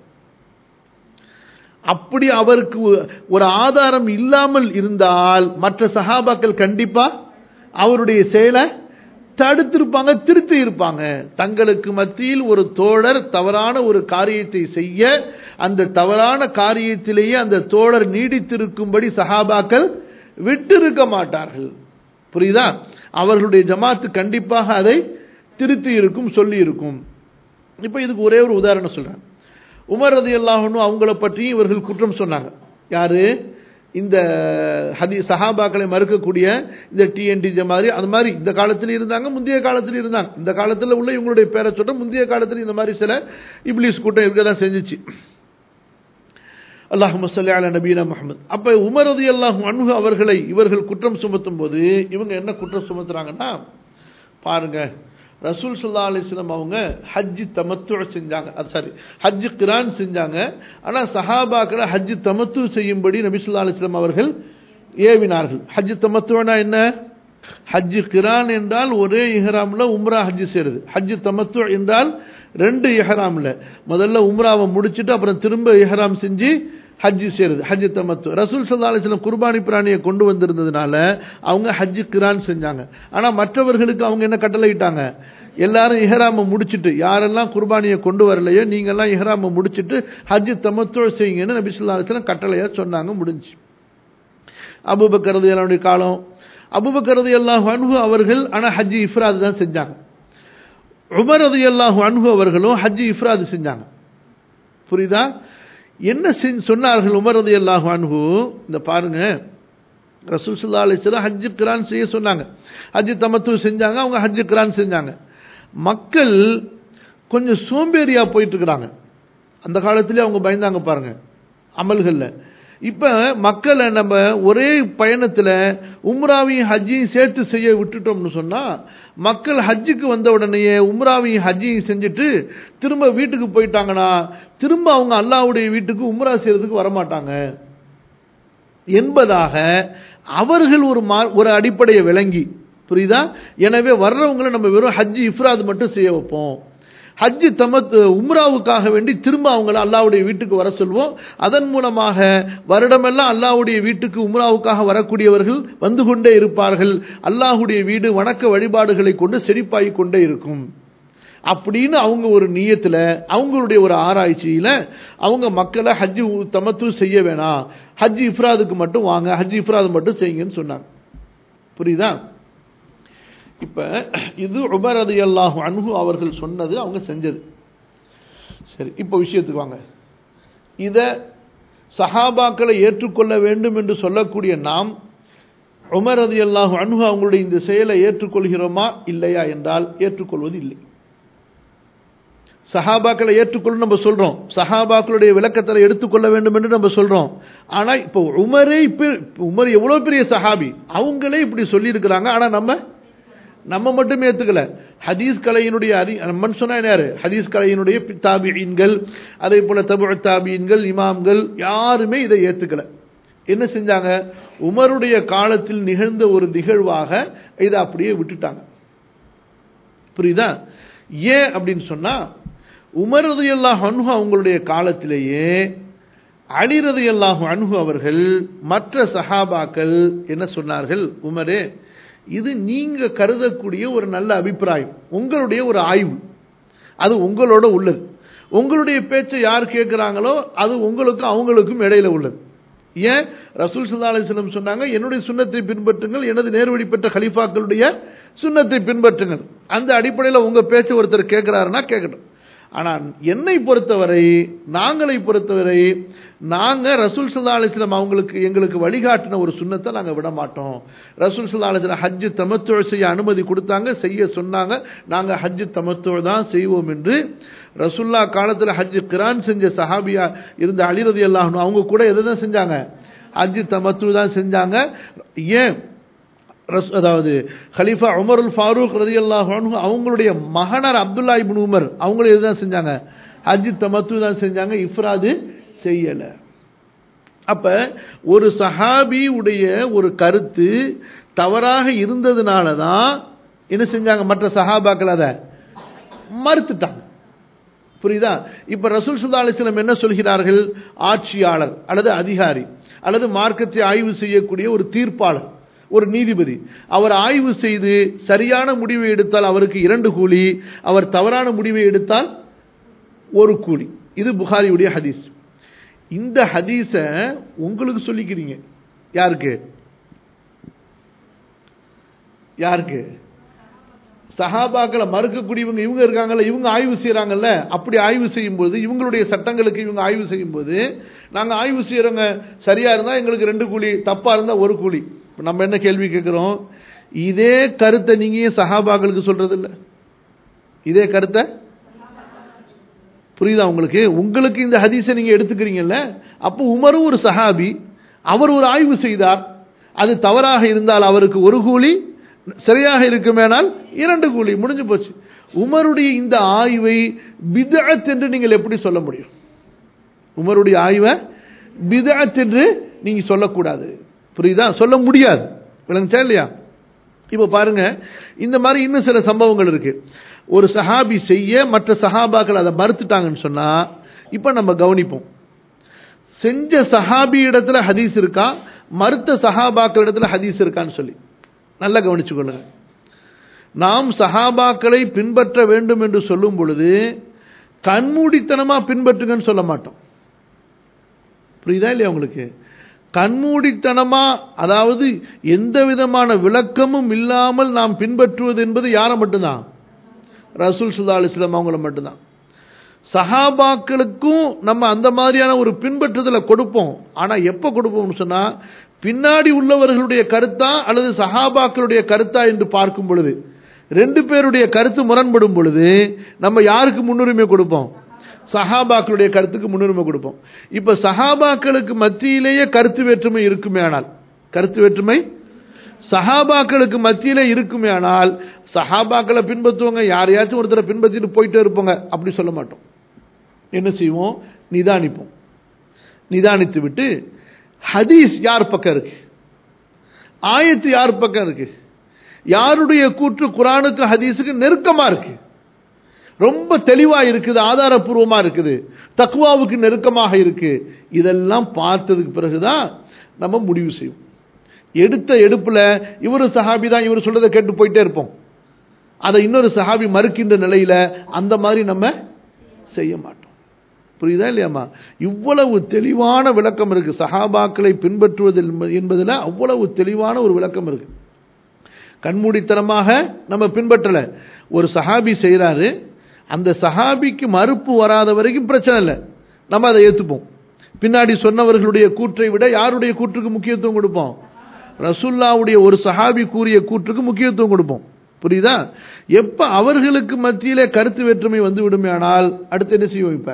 அப்படி அவருக்கு ஒரு ஆதாரம் இல்லாமல் இருந்தால் மற்ற சஹாபாக்கள் கண்டிப்பா அவருடைய செயலை தடுத்திருப்பாங்க திருத்தி இருப்பாங்க தங்களுக்கு மத்தியில் ஒரு தோழர் தவறான ஒரு காரியத்தை செய்ய அந்த தவறான காரியத்திலேயே அந்த தோழர் நீடித்திருக்கும்படி சஹாபாக்கள் விட்டிருக்க மாட்டார்கள் புரியுதா அவர்களுடைய ஜமாத்து கண்டிப்பாக அதை திருத்தி இருக்கும் சொல்லி இருக்கும் இப்போ இதுக்கு ஒரே ஒரு உதாரணம் சொல்றேன் உமர் ரதி அல்லாஹனும் அவங்கள பற்றி இவர்கள் குற்றம் சொன்னாங்க யாரு இந்த ஹதி சஹாபாக்களை மறுக்கக்கூடிய இந்த டிஎன்டிஜே மாதிரி அது மாதிரி இந்த காலத்தில் இருந்தாங்க முந்தைய காலத்தில் இருந்தாங்க இந்த காலத்தில் உள்ள இவங்களுடைய பேரை சொல்ற முந்தைய காலத்தில் இந்த மாதிரி சில இப்லீஸ் கூட்டம் இருக்க தான் செஞ்சிச்சு அல்லாஹு மசல்லி அல நபீனா முகமது அப்ப உமரது அல்லாஹு அன்ஹு அவர்களை இவர்கள் குற்றம் சுமத்தும் போது இவங்க என்ன குற்றம் சுமத்துறாங்கன்னா பாருங்க ரசூல் சுல்லா அலிஸ்லாம் அவங்க ஹஜ்ஜி தமத்து செஞ்சாங்க அது சாரி ஹஜ்ஜு கிரான் செஞ்சாங்க ஆனால் சஹாபாக்களை ஹஜ்ஜு தமத்து செய்யும்படி நபி சொல்லா அலிஸ்லாம் அவர்கள் ஏவினார்கள் ஹஜ்ஜு தமத்துவனா என்ன ஹஜ்ஜு கிரான் என்றால் ஒரே இஹ்ராமில் உம்ரா ஹஜ்ஜு செய்கிறது ஹஜ்ஜு தமத்து என்றால் ரெண்டு இஹ்ராமில் முதல்ல உம்ராவை முடிச்சுட்டு அப்புறம் திரும்ப இஹ்ராம் செஞ்சு ஹஜ்ஜு செய்கிறது ஹஜ்ஜு தமத்து ரசூல் சல்லா அலிஸ்லாம் குர்பானி பிராணியை கொண்டு வந்திருந்ததுனால அவங்க ஹஜ்ஜு கிரான் செஞ்சாங்க ஆனால் மற்றவர்களுக்கு அவங்க என்ன கட்டளையிட்டாங்க எல்லாரும் இஹ்ராமை முடிச்சுட்டு யாரெல்லாம் குர்பானியை கொண்டு வரலையோ நீங்கள்லாம் இஹ்ராமை முடிச்சுட்டு ஹஜ்ஜு தமத்தோ செய்யுங்கன்னு நபி சொல்லா அலிஸ்லாம் கட்டளையாக சொன்னாங்க முடிஞ்சு அபுபக்கரது என்னுடைய காலம் அபுபக்கரது அல்லாஹ் அன்பு அவர்கள் ஆனால் ஹஜ்ஜி இஃப்ராது தான் செஞ்சாங்க உமர் அது அல்லாஹு அன்பு அவர்களும் ஹஜ்ஜி இஃப்ராது செஞ்சாங்க புரியுதா என்ன சொன்னார்கள் உமர் அது அல்லாஹு அன்பு இந்த பாருங்க ரசூல் சுல்லா அலிஸ்லாம் ஹஜ்ஜு கிரான் செய்ய சொன்னாங்க ஹஜ்ஜு தமத்து செஞ்சாங்க அவங்க ஹஜ்ஜு கிரான் செஞ்சாங்க மக்கள் கொஞ்சம் சோம்பேறியா போயிட்டு இருக்கிறாங்க அந்த காலத்திலே அவங்க பயந்தாங்க பாருங்க அமல்களில் இப்போ மக்களை நம்ம ஒரே பயணத்தில் உம்ராவையும் ஹஜ்ஜையும் சேர்த்து செய்ய விட்டுட்டோம்னு சொன்னால் மக்கள் ஹஜ்ஜுக்கு வந்த உடனேயே உம்ராவையும் ஹஜ்ஜையும் செஞ்சுட்டு திரும்ப வீட்டுக்கு போயிட்டாங்கன்னா திரும்ப அவங்க அல்லாவுடைய வீட்டுக்கு உம்ரா செய்யறதுக்கு வரமாட்டாங்க என்பதாக அவர்கள் ஒரு மா ஒரு அடிப்படையை விளங்கி புரியுதா எனவே வர்றவங்களை நம்ம வெறும் ஹஜ்ஜி இஃப்ராது மட்டும் செய்ய வைப்போம் ஹஜ்ஜு தமத் உம்ராவுக்காக வேண்டி திரும்ப அவங்கள அல்லாவுடைய வீட்டுக்கு வர சொல்வோம் அதன் மூலமாக வருடமெல்லாம் அல்லாவுடைய வீட்டுக்கு உம்ராவுக்காக வரக்கூடியவர்கள் வந்து கொண்டே இருப்பார்கள் அல்லாஹுடைய வீடு வணக்க வழிபாடுகளை கொண்டு செழிப்பாகி கொண்டே இருக்கும் அப்படின்னு அவங்க ஒரு நீயத்தில் அவங்களுடைய ஒரு ஆராய்ச்சியில் அவங்க மக்களை ஹஜ்ஜு தமத்து செய்ய வேணாம் ஹஜ்ஜு இஃப்ராதுக்கு மட்டும் வாங்க ஹஜ்ஜு இஃப்ராது மட்டும் செய்யுங்கன்னு சொன்னாங்க புரியுதா இப்போ இது உபர் அது அல்லாஹு அன்ஹு அவர்கள் சொன்னது அவங்க செஞ்சது சரி இப்போ விஷயத்துக்கு வாங்க இதை சஹாபாக்களை ஏற்றுக்கொள்ள வேண்டும் என்று சொல்லக்கூடிய நாம் உமர் அது அல்லாஹு அன்ஹு அவங்களுடைய இந்த செயலை ஏற்றுக்கொள்கிறோமா இல்லையா என்றால் ஏற்றுக்கொள்வது இல்லை சஹாபாக்களை ஏற்றுக்கொள்ள நம்ம சொல்றோம் சஹாபாக்களுடைய விளக்கத்தில் எடுத்துக்கொள்ள வேண்டும் என்று நம்ம சொல்றோம் ஆனா இப்போ உமரே இப்ப உமர் எவ்வளவு பெரிய சஹாபி அவங்களே இப்படி சொல்லி இருக்கிறாங்க ஆனா நம்ம நம்ம மட்டும் ஏத்துக்கல ஹதீஸ் கலையினுடைய அறி நம்மன்னு சொன்னா யாரு ஹதீஸ் கலையினுடைய தாபியன்கள் அதே போல தபு தாபியன்கள் இமாம்கள் யாருமே இதை ஏத்துக்கல என்ன செஞ்சாங்க உமருடைய காலத்தில் நிகழ்ந்த ஒரு நிகழ்வாக இதை அப்படியே விட்டுட்டாங்க புரியுதா ஏன் அப்படின்னு சொன்னா உமரது அல்லாஹ் அன்ஹு அவங்களுடைய காலத்திலேயே அலிரது அல்லாஹு அன்ஹு அவர்கள் மற்ற சஹாபாக்கள் என்ன சொன்னார்கள் உமரே இது நீங்க கருதக்கூடிய ஒரு நல்ல அபிப்பிராயம் உங்களுடைய ஒரு ஆய்வு அது உங்களோட உள்ளது உங்களுடைய பேச்சை யார் கேட்குறாங்களோ அது உங்களுக்கும் அவங்களுக்கும் இடையில உள்ளது ஏன் ரசூல் சுல்லா அலிஸ்லம் சொன்னாங்க என்னுடைய சுண்ணத்தை பின்பற்றுங்கள் எனது நேர்வழி பெற்ற ஹலீஃபாக்களுடைய சுண்ணத்தை பின்பற்றுங்கள் அந்த அடிப்படையில் உங்க பேச்சு ஒருத்தர் கேட்கிறாருன்னா கேட்கட்டும் ஆனால் என்னை பொறுத்தவரை நாங்களை பொறுத்தவரை நாங்கள் ரசூல் சல்லா அலிஸ்லாம் அவங்களுக்கு எங்களுக்கு வழிகாட்டின ஒரு சுண்ணத்தை நாங்கள் விட மாட்டோம் ரசூல் சல்லா அலிஸ்லாம் ஹஜ்ஜு தமத்துவ செய்ய அனுமதி கொடுத்தாங்க செய்ய சொன்னாங்க நாங்கள் ஹஜ்ஜு தமத்துவ தான் செய்வோம் என்று ரசுல்லா காலத்தில் ஹஜ்ஜு கிரான் செஞ்ச சஹாபியா இருந்த அலிரதி அல்லாஹ் அவங்க கூட எதை தான் செஞ்சாங்க ஹஜ்ஜு தமத்து தான் செஞ்சாங்க ஏன் அதாவது ஹலீஃபா உமருல் ஃபாரூக் ரதி அல்லாஹ் அவங்களுடைய மகனார் அப்துல்லா இபின் உமர் அவங்களும் இதுதான் செஞ்சாங்க ஹஜ்ஜு தமத்து தான் செஞ்சாங்க இஃப்ராது செய்யல அப்ப ஒரு சஹாபி உடைய ஒரு கருத்து தவறாக இருந்ததுனால தான் என்ன செஞ்சாங்க மற்ற சஹாபாக்கள் அதை மறுத்துட்டாங்க புரியுதா இப்ப ரசூல் சுல்லா அலிஸ்லம் என்ன சொல்கிறார்கள் ஆட்சியாளர் அல்லது அதிகாரி அல்லது மார்க்கத்தை ஆய்வு செய்யக்கூடிய ஒரு தீர்ப்பாளர் ஒரு நீதிபதி அவர் ஆய்வு செய்து சரியான முடிவை எடுத்தால் அவருக்கு இரண்டு கூலி அவர் தவறான முடிவை எடுத்தால் ஒரு கூலி இது புகாரியுடைய ஹதீஸ் இந்த ஹதீஸ உங்களுக்கு சொல்லிக்கிறீங்க யாருக்கு யாருக்கு சஹாபாக்களை மறுக்கக்கூடியவங்க இவங்க இருக்காங்கல்ல இவங்க ஆய்வு செய்கிறாங்கல்ல அப்படி ஆய்வு செய்யும்போது இவங்களுடைய சட்டங்களுக்கு இவங்க ஆய்வு செய்யும்போது நாங்கள் ஆய்வு செய்கிறவங்க சரியாக இருந்தால் எங்களுக்கு ரெண்டு கூலி தப்பாக இருந்தால் ஒரு கூலி இப்போ நம்ம என்ன கேள்வி கேட்குறோம் இதே கருத்தை நீங்கள் ஏன் சஹாபாக்களுக்கு சொல்கிறது இல்லை இதே கருத்தை புரியுதா உங்களுக்கு உங்களுக்கு இந்த ஹதீஸை நீங்கள் எடுத்துக்கிறீங்கல்ல அப்போ உமரும் ஒரு சஹாபி அவர் ஒரு ஆய்வு செய்தார் அது தவறாக இருந்தால் அவருக்கு ஒரு கூலி சரியாக இருக்குமேனால் இரண்டு கூலி முடிஞ்சு போச்சு உமருடைய இந்த ஆய்வை பிதஅத் என்று நீங்கள் எப்படி சொல்ல முடியும் உமருடைய ஆய்வை பிதஅத் என்று நீங்க சொல்லக்கூடாது புரியுதா சொல்ல முடியாது விளங்குச்சா இல்லையா இப்போ பாருங்க இந்த மாதிரி இன்னும் சில சம்பவங்கள் இருக்கு ஒரு சஹாபி செய்ய மற்ற சஹாபாக்கள் அதை மறுத்துட்டாங்கன்னு சொன்னா இப்போ நம்ம கவனிப்போம் செஞ்ச சஹாபி இடத்துல ஹதீஸ் இருக்கா மறுத்த சஹாபாக்கள் இடத்துல ஹதீஸ் இருக்கான்னு சொல்லி நல்லா கவனிச்சு கொள்ளுங்க நாம் சஹாபாக்களை பின்பற்ற வேண்டும் என்று சொல்லும் பொழுது கண்மூடித்தனமா பின்பற்றுங்கன்னு சொல்ல மாட்டோம் புரியுதா இல்லையா உங்களுக்கு கண்மூடித்தனமா அதாவது எந்த விதமான விளக்கமும் இல்லாமல் நாம் பின்பற்றுவது என்பது யாரை மட்டும்தான் ரசூல் சுல்லா அலிஸ்லாம் அவங்கள மட்டும்தான் சஹாபாக்களுக்கும் நம்ம அந்த மாதிரியான ஒரு பின்பற்றுதலை கொடுப்போம் ஆனா எப்ப கொடுப்போம்னு சொன்னா பின்னாடி உள்ளவர்களுடைய கருத்தா அல்லது சஹாபாக்களுடைய கருத்தா என்று பார்க்கும் பொழுது ரெண்டு பேருடைய கருத்து முரண்படும் பொழுது நம்ம யாருக்கு முன்னுரிமை கொடுப்போம் சஹாபாக்களுடைய கருத்துக்கு முன்னுரிமை கொடுப்போம் இப்ப சஹாபாக்களுக்கு மத்தியிலேயே கருத்து வேற்றுமை இருக்குமே ஆனால் கருத்து வேற்றுமை சஹாபாக்களுக்கு மத்தியிலே இருக்குமே ஆனால் சஹாபாக்களை பின்பற்றுவாங்க யாரையாச்சும் ஒருத்தரை பின்பற்றிட்டு போயிட்டே இருப்பாங்க அப்படி சொல்ல மாட்டோம் என்ன செய்வோம் நிதானிப்போம் நிதானித்து விட்டு ஹதீஸ் யார் பக்கம் இருக்கு ஆயத்து யார் பக்கம் இருக்கு யாருடைய கூற்று குரானுக்கு ஹதீஸுக்கு நெருக்கமா இருக்கு ரொம்ப தெளிவா இருக்குது ஆதாரபூர்வமா இருக்குது தக்குவாவுக்கு நெருக்கமாக இருக்கு இதெல்லாம் பார்த்ததுக்கு பிறகுதான் நம்ம முடிவு செய்வோம் எடுத்த எடுப்புல இவரு சஹாபி தான் இவர் சொல்றதை கேட்டு போயிட்டே இருப்போம் அதை இன்னொரு சஹாபி மறுக்கின்ற நிலையில அந்த மாதிரி நம்ம செய்ய மாட்டோம் புரியுதா இல்லையாமா இவ்வளவு தெளிவான விளக்கம் இருக்கு சஹாபாக்களை பின்பற்றுவது என்பதில் அவ்வளவு தெளிவான ஒரு விளக்கம் இருக்கு கண்மூடித்தனமாக நம்ம பின்பற்றல ஒரு சஹாபி செய்கிறாரு அந்த சஹாபிக்கு மறுப்பு வராத வரைக்கும் பிரச்சனை இல்லை நம்ம அதை ஏற்றுப்போம் பின்னாடி சொன்னவர்களுடைய கூற்றை விட யாருடைய கூற்றுக்கு முக்கியத்துவம் கொடுப்போம் ரசுல்லாவுடைய ஒரு சஹாபி கூறிய கூற்றுக்கு முக்கியத்துவம் கொடுப்போம் புரியுதா எப்ப அவர்களுக்கு மத்தியிலே கருத்து வேற்றுமை வந்து விடுமே ஆனால் அடுத்து என்ன செய்வோம் இப்ப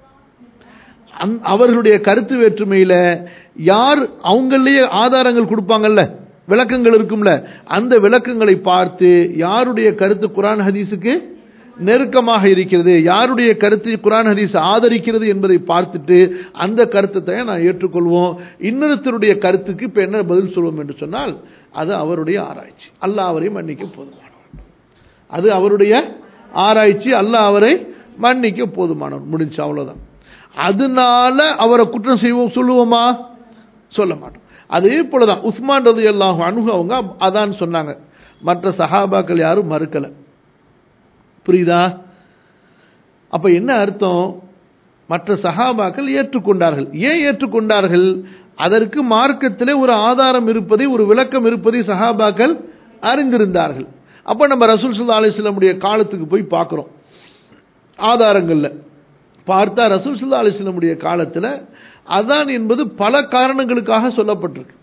அவர்களுடைய கருத்து வேற்றுமையில யார் அவங்களே ஆதாரங்கள் கொடுப்பாங்கல்ல விளக்கங்கள் இருக்கும்ல அந்த விளக்கங்களை பார்த்து யாருடைய கருத்து குரான் ஹதீஸுக்கு நெருக்கமாக இருக்கிறது யாருடைய கருத்து குரான் ஹதீஸ் ஆதரிக்கிறது என்பதை பார்த்துட்டு அந்த கருத்தை நான் ஏற்றுக்கொள்வோம் இன்னொருத்தருடைய கருத்துக்கு இப்போ என்ன பதில் சொல்வோம் என்று சொன்னால் அது அவருடைய ஆராய்ச்சி அல்லாஹ் அவரை மன்னிக்க போதுமானவர் அது அவருடைய ஆராய்ச்சி அல்லாஹ் அவரை மன்னிக்க போதுமானவர் முடிஞ்சு அவ்வளவுதான் அதனால அவரை குற்றம் செய்வோம் சொல்லுவோமா சொல்ல மாட்டோம் அதே போலதான் உஸ்மான் ரது அல்லாஹ் அணுகு அவங்க அதான் சொன்னாங்க மற்ற சஹாபாக்கள் யாரும் மறுக்கலை புரியுதா அப்ப என்ன அர்த்தம் மற்ற சஹாபாக்கள் ஏற்றுக்கொண்டார்கள் ஏன் ஏற்றுக்கொண்டார்கள் அதற்கு மார்க்கத்திலே ஒரு ஆதாரம் இருப்பதை ஒரு விளக்கம் இருப்பதை சஹாபாக்கள் அறிந்திருந்தார்கள் அப்ப நம்ம ரசூல் சுல்லா அலிஸ்லமுடைய காலத்துக்கு போய் பார்க்கிறோம் ஆதாரங்கள்ல பார்த்தா ரசூல் சுல்லா அலிஸ்லமுடைய காலத்தில் அதான் என்பது பல காரணங்களுக்காக சொல்லப்பட்டிருக்கு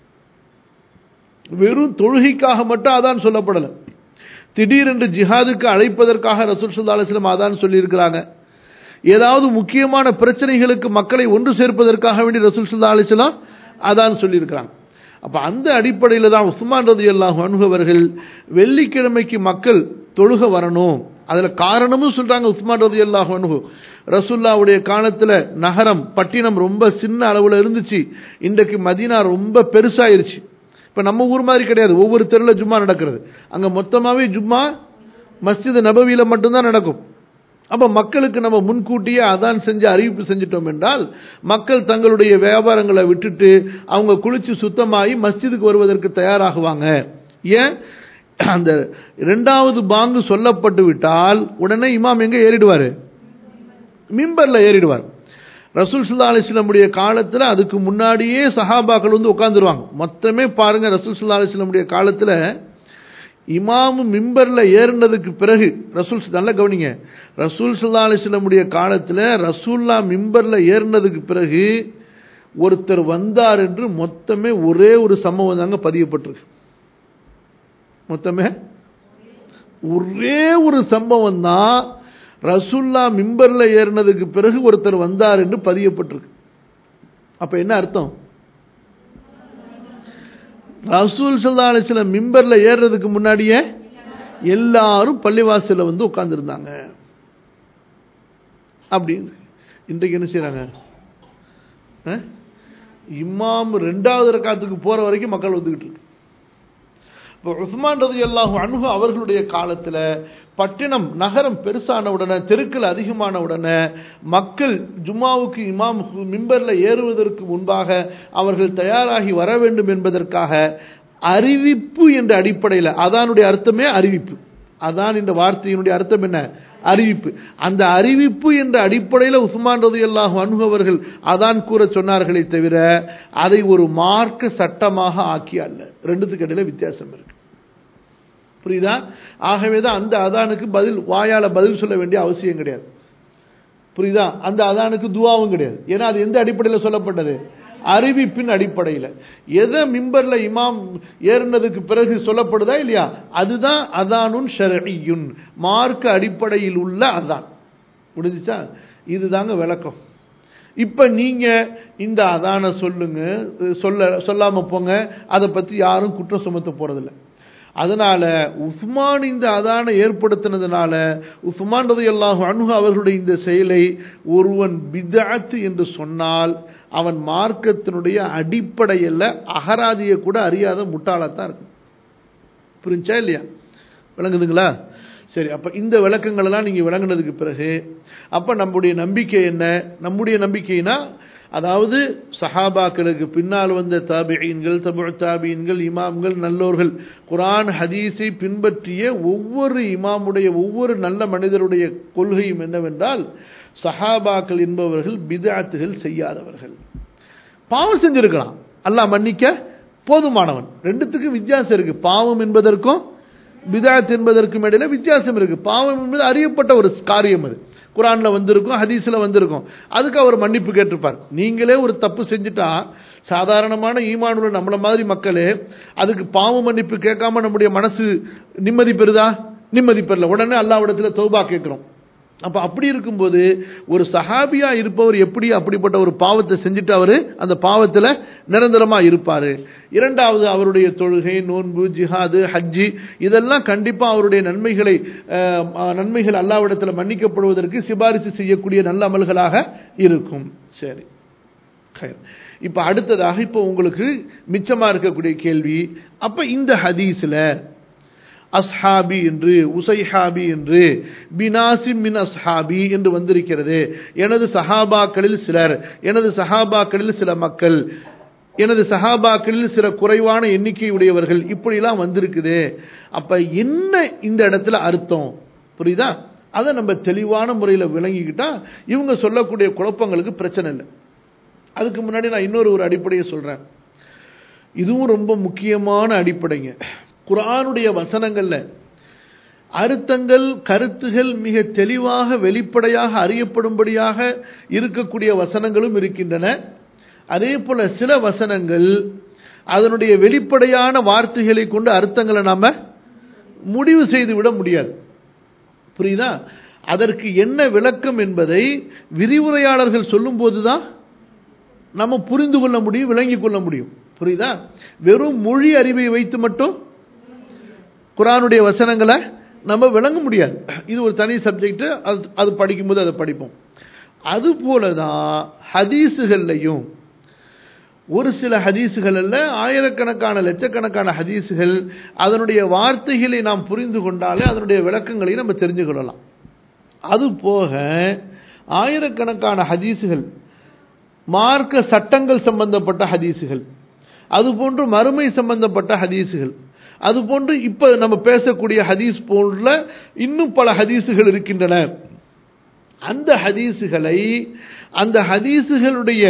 வெறும் தொழுகைக்காக மட்டும் அதான் சொல்லப்படலை திடீரென்று ஜிஹாதுக்கு அழைப்பதற்காக ரசூல் சுல்லா அலிஸ்லாம் அதான் சொல்லியிருக்கிறாங்க ஏதாவது முக்கியமான பிரச்சனைகளுக்கு மக்களை ஒன்று சேர்ப்பதற்காக வேண்டி ரசூல் சுல்லா அலிஸ்லாம் அதான் சொல்லியிருக்கிறாங்க அப்ப அந்த அடிப்படையில் தான் உஸ்மான் ரதி அல்லாஹ் அணுகவர்கள் வெள்ளிக்கிழமைக்கு மக்கள் தொழுக வரணும் அதுல காரணமும் சொல்றாங்க உஸ்மான் ரதி அல்லாஹ் அணுகு ரசுல்லாவுடைய காலத்துல நகரம் பட்டினம் ரொம்ப சின்ன அளவுல இருந்துச்சு இன்றைக்கு மதீனா ரொம்ப பெருசாயிருச்சு இப்ப நம்ம ஊர் மாதிரி கிடையாது ஒவ்வொரு தெருவில் ஜும்மா நடக்கிறது அங்க மொத்தமாவே ஜும்மா மஸ்ஜித் நபவியில மட்டும்தான் நடக்கும் அப்ப மக்களுக்கு நம்ம முன்கூட்டியே அதான் செஞ்சு அறிவிப்பு செஞ்சிட்டோம் என்றால் மக்கள் தங்களுடைய வியாபாரங்களை விட்டுட்டு அவங்க குளிச்சு சுத்தமாகி மஸ்ஜிதுக்கு வருவதற்கு தயாராகுவாங்க ஏன் அந்த இரண்டாவது பாங்கு சொல்லப்பட்டு விட்டால் உடனே இமாம் எங்க ஏறிடுவாரு மிம்பர்ல ஏறிடுவார் ரசூல் சுல்லா அலிஸ்லமுடைய காலத்தில் அதுக்கு முன்னாடியே சஹாபாக்கள் வந்து உட்காந்துருவாங்க மொத்தமே பாருங்க ரசூல் சுல்லா அலிஸ்லமுடைய காலத்தில் இமாமு மிம்பர்ல ஏறினதுக்கு பிறகு ரசூல் நல்ல கவனிங்க ரசூல் சல்லா அலிஸ்லமுடைய காலத்தில் ரசூல்லா மிம்பர்ல ஏறினதுக்கு பிறகு ஒருத்தர் வந்தார் என்று மொத்தமே ஒரே ஒரு சம்பவம் தாங்க பதியப்பட்டிருக்கு மொத்தமே ஒரே ஒரு சம்பவம் தான் ரசூல்லா மிம்பர்ல ஏறினதுக்கு பிறகு ஒருத்தர் வந்தார் என்று பதியப்பட்டிருக்கு அப்ப என்ன அர்த்தம் ரசூல் சல்லா அலிஸ்லாம் மிம்பர்ல ஏறுறதுக்கு முன்னாடியே எல்லாரும் பள்ளிவாசல்ல வந்து உட்கார்ந்துருந்தாங்க அப்படின்னு இன்றைக்கு என்ன செய்யறாங்க இமாம் ரெண்டாவது ரக்காத்துக்கு போற வரைக்கும் மக்கள் வந்துகிட்டு இருக்கு இப்போ உஸ்மான் ரதி அல்லாஹு அணுகு அவர்களுடைய காலத்தில் பட்டினம் நகரம் பெருசான உடனே தெருக்கள் அதிகமான உடனே மக்கள் ஜும்மாவுக்கு இமாம் மிம்பர்ல ஏறுவதற்கு முன்பாக அவர்கள் தயாராகி வர வேண்டும் என்பதற்காக அறிவிப்பு என்ற அடிப்படையில் அதானுடைய அர்த்தமே அறிவிப்பு அதான் இந்த வார்த்தையினுடைய அர்த்தம் என்ன அறிவிப்பு அந்த அறிவிப்பு என்ற அடிப்படையில் உஸ்மான் ரதி அல்லாஹு அணுகு அவர்கள் அதான் கூற சொன்னார்களே தவிர அதை ஒரு மார்க்க சட்டமாக ஆக்கி அல்ல ரெண்டுத்துக்கு இடையில வித்தியாசம் இருக்கு புரியுதா ஆகவே தான் அந்த அதானுக்கு பதில் வாயால பதில் சொல்ல வேண்டிய அவசியம் கிடையாது புரியுதா அந்த அதானுக்கு துவாவும் கிடையாது ஏன்னா அது எந்த அடிப்படையில் சொல்லப்பட்டது அறிவிப்பின் அடிப்படையில் எதை மிம்பர்ல இமாம் ஏறினதுக்கு பிறகு சொல்லப்படுதா இல்லையா அதுதான் அதானுன் ஷரஇயுன் மார்க்க அடிப்படையில் உள்ள அதான் முடிஞ்சுச்சா இதுதாங்க விளக்கம் இப்ப நீங்க இந்த அதான சொல்லுங்க சொல்ல சொல்லாம போங்க அதை பத்தி யாரும் குற்றம் சுமத்த போறதில்லை அதனால உஸ்மான் இந்த அதான ஏற்படுத்தினதுனால உஸ்மான் ரதி அல்லாஹு அணுகு அவர்களுடைய இந்த செயலை ஒருவன் பிதாத்து என்று சொன்னால் அவன் மார்க்கத்தினுடைய அடிப்படையில் அகராதியை கூட அறியாத முட்டாளத்தான் இருக்கும் புரிஞ்சா இல்லையா விளங்குதுங்களா சரி அப்ப இந்த விளக்கங்கள் எல்லாம் நீங்க விளங்குனதுக்கு பிறகு அப்ப நம்முடைய நம்பிக்கை என்ன நம்முடைய நம்பிக்கைனா அதாவது சஹாபாக்களுக்கு பின்னால் வந்த தாபியன்கள் தபு தாபியன்கள் இமாம்கள் நல்லோர்கள் குரான் ஹதீஸை பின்பற்றிய ஒவ்வொரு இமாமுடைய ஒவ்வொரு நல்ல மனிதருடைய கொள்கையும் என்னவென்றால் சஹாபாக்கள் என்பவர்கள் பிதாத்துகள் செய்யாதவர்கள் பாவம் செஞ்சிருக்கலாம் அல்லாஹ் மன்னிக்க போதுமானவன் ரெண்டுத்துக்கும் வித்தியாசம் இருக்கு பாவம் என்பதற்கும் பிதாத் என்பதற்கும் இடையில வித்தியாசம் இருக்கு பாவம் என்பது அறியப்பட்ட ஒரு காரியம் அது குரான்ல வந்திருக்கும் ஹதீஸ்ல வந்திருக்கும் அதுக்கு அவர் மன்னிப்பு கேட்டிருப்பார் நீங்களே ஒரு தப்பு செஞ்சுட்டா சாதாரணமான ஈமானுள்ள நம்மள மாதிரி மக்களே அதுக்கு பாவ மன்னிப்பு கேட்காம நம்முடைய மனசு நிம்மதி பெறுதா நிம்மதி பெறல உடனே அல்லாவிடத்துல தௌபா கேட்கிறோம் அப்ப அப்படி இருக்கும்போது ஒரு சஹாபியா இருப்பவர் எப்படி அப்படிப்பட்ட ஒரு பாவத்தை செஞ்சுட்டு அவரு அந்த பாவத்துல நிரந்தரமா இருப்பாரு இரண்டாவது அவருடைய தொழுகை நோன்பு ஜிஹாது ஹஜ்ஜி இதெல்லாம் கண்டிப்பா அவருடைய நன்மைகளை நன்மைகள் அல்லாவிடத்துல மன்னிக்கப்படுவதற்கு சிபாரிசு செய்யக்கூடிய நல்ல அமல்களாக இருக்கும் சரி இப்ப அடுத்ததாக இப்ப உங்களுக்கு மிச்சமா இருக்கக்கூடிய கேள்வி அப்ப இந்த ஹதீஸ்ல அஸ்ஹாபி என்று உசைஹாபி என்று பினாசிம் மின் அஸ்ஹாபி என்று வந்திருக்கிறது எனது சஹாபாக்களில் சிலர் எனது சஹாபாக்களில் சில மக்கள் எனது சஹாபாக்களில் சில குறைவான எண்ணிக்கை உடையவர்கள் இப்படிலாம் வந்திருக்குது அப்ப என்ன இந்த இடத்துல அர்த்தம் புரியுதா அதை நம்ம தெளிவான முறையில் விளங்கிக்கிட்டா இவங்க சொல்லக்கூடிய குழப்பங்களுக்கு பிரச்சனை இல்லை அதுக்கு முன்னாடி நான் இன்னொரு ஒரு அடிப்படையை சொல்றேன் இதுவும் ரொம்ப முக்கியமான அடிப்படைங்க குரானுடைய வசனங்கள்ல அர்த்தங்கள் கருத்துகள் மிக தெளிவாக வெளிப்படையாக அறியப்படும்படியாக இருக்கக்கூடிய வசனங்களும் இருக்கின்றன அதே போல சில வசனங்கள் அதனுடைய வெளிப்படையான வார்த்தைகளை கொண்டு அர்த்தங்களை நாம முடிவு செய்து விட முடியாது புரியுதா அதற்கு என்ன விளக்கம் என்பதை விரிவுரையாளர்கள் சொல்லும் போதுதான் நம்ம புரிந்து கொள்ள முடியும் விளங்கிக் கொள்ள முடியும் புரியுதா வெறும் மொழி அறிவை வைத்து மட்டும் குரானுடைய வசனங்களை நம்ம விளங்க முடியாது இது ஒரு தனி சப்ஜெக்ட் அது அது படிக்கும்போது அதை படிப்போம் அது போலதான் ஹதீஸுகள்லையும் ஒரு சில ஹதீஸுகள் அல்ல ஆயிரக்கணக்கான லட்சக்கணக்கான ஹதீஸுகள் அதனுடைய வார்த்தைகளை நாம் புரிந்து கொண்டாலே அதனுடைய விளக்கங்களை நம்ம தெரிஞ்சு கொள்ளலாம் அது போக ஆயிரக்கணக்கான ஹதீஸுகள் மார்க்க சட்டங்கள் சம்பந்தப்பட்ட ஹதீஸுகள் அதுபோன்று மறுமை சம்பந்தப்பட்ட ஹதீஸுகள் அதுபோன்று இப்ப நம்ம பேசக்கூடிய ஹதீஸ் போன்ற இன்னும் பல ஹதீஸுகள் இருக்கின்றன அந்த ஹதீஸுகளை அந்த ஹதீஸுகளுடைய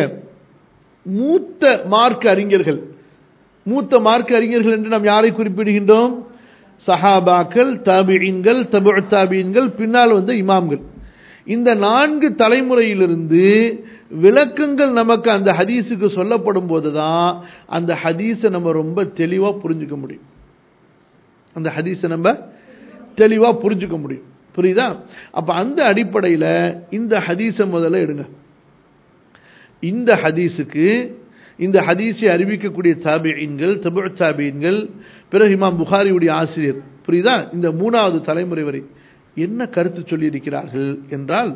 மூத்த மார்க்க அறிஞர்கள் மூத்த மார்க்க அறிஞர்கள் என்று நாம் யாரை குறிப்பிடுகின்றோம் சஹாபாக்கள் தாபியின்கள் தபு தாபியின்கள் பின்னால் வந்த இமாம்கள் இந்த நான்கு தலைமுறையிலிருந்து விளக்கங்கள் நமக்கு அந்த ஹதீஸுக்கு சொல்லப்படும் போதுதான் அந்த ஹதீஸை நம்ம ரொம்ப தெளிவாக புரிஞ்சுக்க முடியும் அந்த ஹதீஸை நம்ம தெளிவாக புரிஞ்சுக்க முடியும் புரியுதா அப்ப அந்த அடிப்படையில் இந்த ஹதீஸை முதல்ல எடுங்க இந்த ஹதீஸுக்கு இந்த ஹதீஸை அறிவிக்கக்கூடிய தாபியின்கள் தபு தாபியின்கள் பிறகு இமாம் புகாரியுடைய ஆசிரியர் புரியுதா இந்த மூணாவது தலைமுறை வரை என்ன கருத்து சொல்லியிருக்கிறார்கள் என்றால்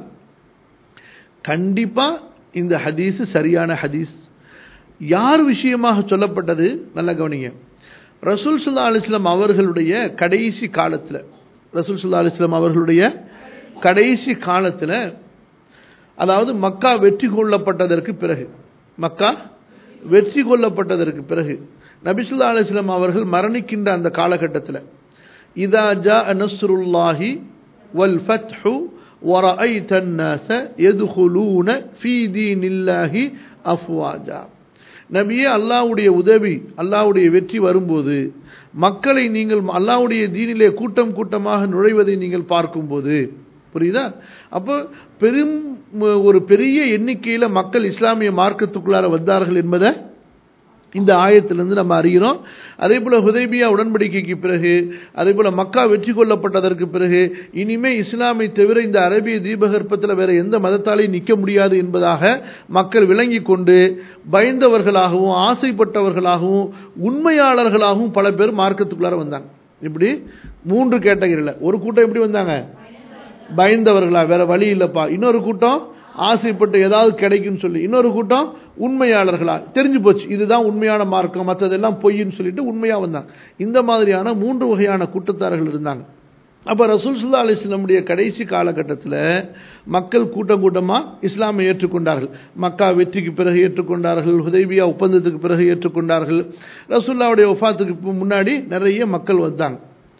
கண்டிப்பா இந்த ஹதீஸ் சரியான ஹதீஸ் யார் விஷயமாக சொல்லப்பட்டது நல்ல கவனிங்க ரசூல் சுல்லா அலிஸ்லாம் அவர்களுடைய கடைசி காலத்தில் ரசூல் சுல்லா அலிஸ்லாம் அவர்களுடைய கடைசி காலத்தில் அதாவது மக்கா வெற்றி கொள்ளப்பட்டதற்கு பிறகு மக்கா வெற்றி கொள்ளப்பட்டதற்கு பிறகு நபிசுல்லா அலிஸ்லாம் அவர்கள் மரணிக்கின்ற அந்த காலகட்டத்தில் இதா ஜா நஸ்ருல்லாஹி வல் ஃபத்ஹு ورأيت الناس يدخلون في دين الله أفواجا நபியே அல்லாவுடைய உதவி அல்லாவுடைய வெற்றி வரும்போது மக்களை நீங்கள் அல்லாவுடைய தீனிலே கூட்டம் கூட்டமாக நுழைவதை நீங்கள் பார்க்கும்போது புரியுதா அப்போ பெரும் ஒரு பெரிய எண்ணிக்கையில் மக்கள் இஸ்லாமிய மார்க்கத்துக்குள்ளார வந்தார்கள் என்பதை இந்த ஆயத்திலிருந்து நம்ம அறிகிறோம் அதே போல ஹுதைபியா உடன்படிக்கைக்கு பிறகு அதே போல மக்கா வெற்றி கொள்ளப்பட்டதற்கு பிறகு இனிமே இஸ்லாமை தவிர இந்த அரேபிய தீபகற்பத்தில் வேற எந்த மதத்தாலையும் நிற்க முடியாது என்பதாக மக்கள் விளங்கி கொண்டு பயந்தவர்களாகவும் ஆசைப்பட்டவர்களாகவும் உண்மையாளர்களாகவும் பல பேர் மார்க்கத்துக்குள்ளார வந்தாங்க இப்படி மூன்று கேட்டகரியில் ஒரு கூட்டம் எப்படி வந்தாங்க பயந்தவர்களா வேற வழி இல்லப்பா இன்னொரு கூட்டம் ஆசைப்பட்டு ஏதாவது கிடைக்கும்னு சொல்லி இன்னொரு கூட்டம் உண்மையாளர்களா தெரிஞ்சு போச்சு இதுதான் உண்மையான மார்க்கம் மற்றதெல்லாம் பொய்ன்னு சொல்லிட்டு உண்மையா வந்தாங்க இந்த மாதிரியான மூன்று வகையான கூட்டத்தார்கள் இருந்தாங்க அப்போ ரசூல் சுல்லா அலிஸ்லமுடைய கடைசி காலகட்டத்தில் மக்கள் கூட்டம் கூட்டமாக இஸ்லாமை ஏற்றுக்கொண்டார்கள் மக்கா வெற்றிக்கு பிறகு ஏற்றுக்கொண்டார்கள் ஹுதைபியா ஒப்பந்தத்துக்கு பிறகு ஏற்றுக்கொண்டார்கள் ரசூல்லாவுடைய ஒஃபாத்துக்கு முன்னாடி நிறைய மக்கள் வந்தாங்க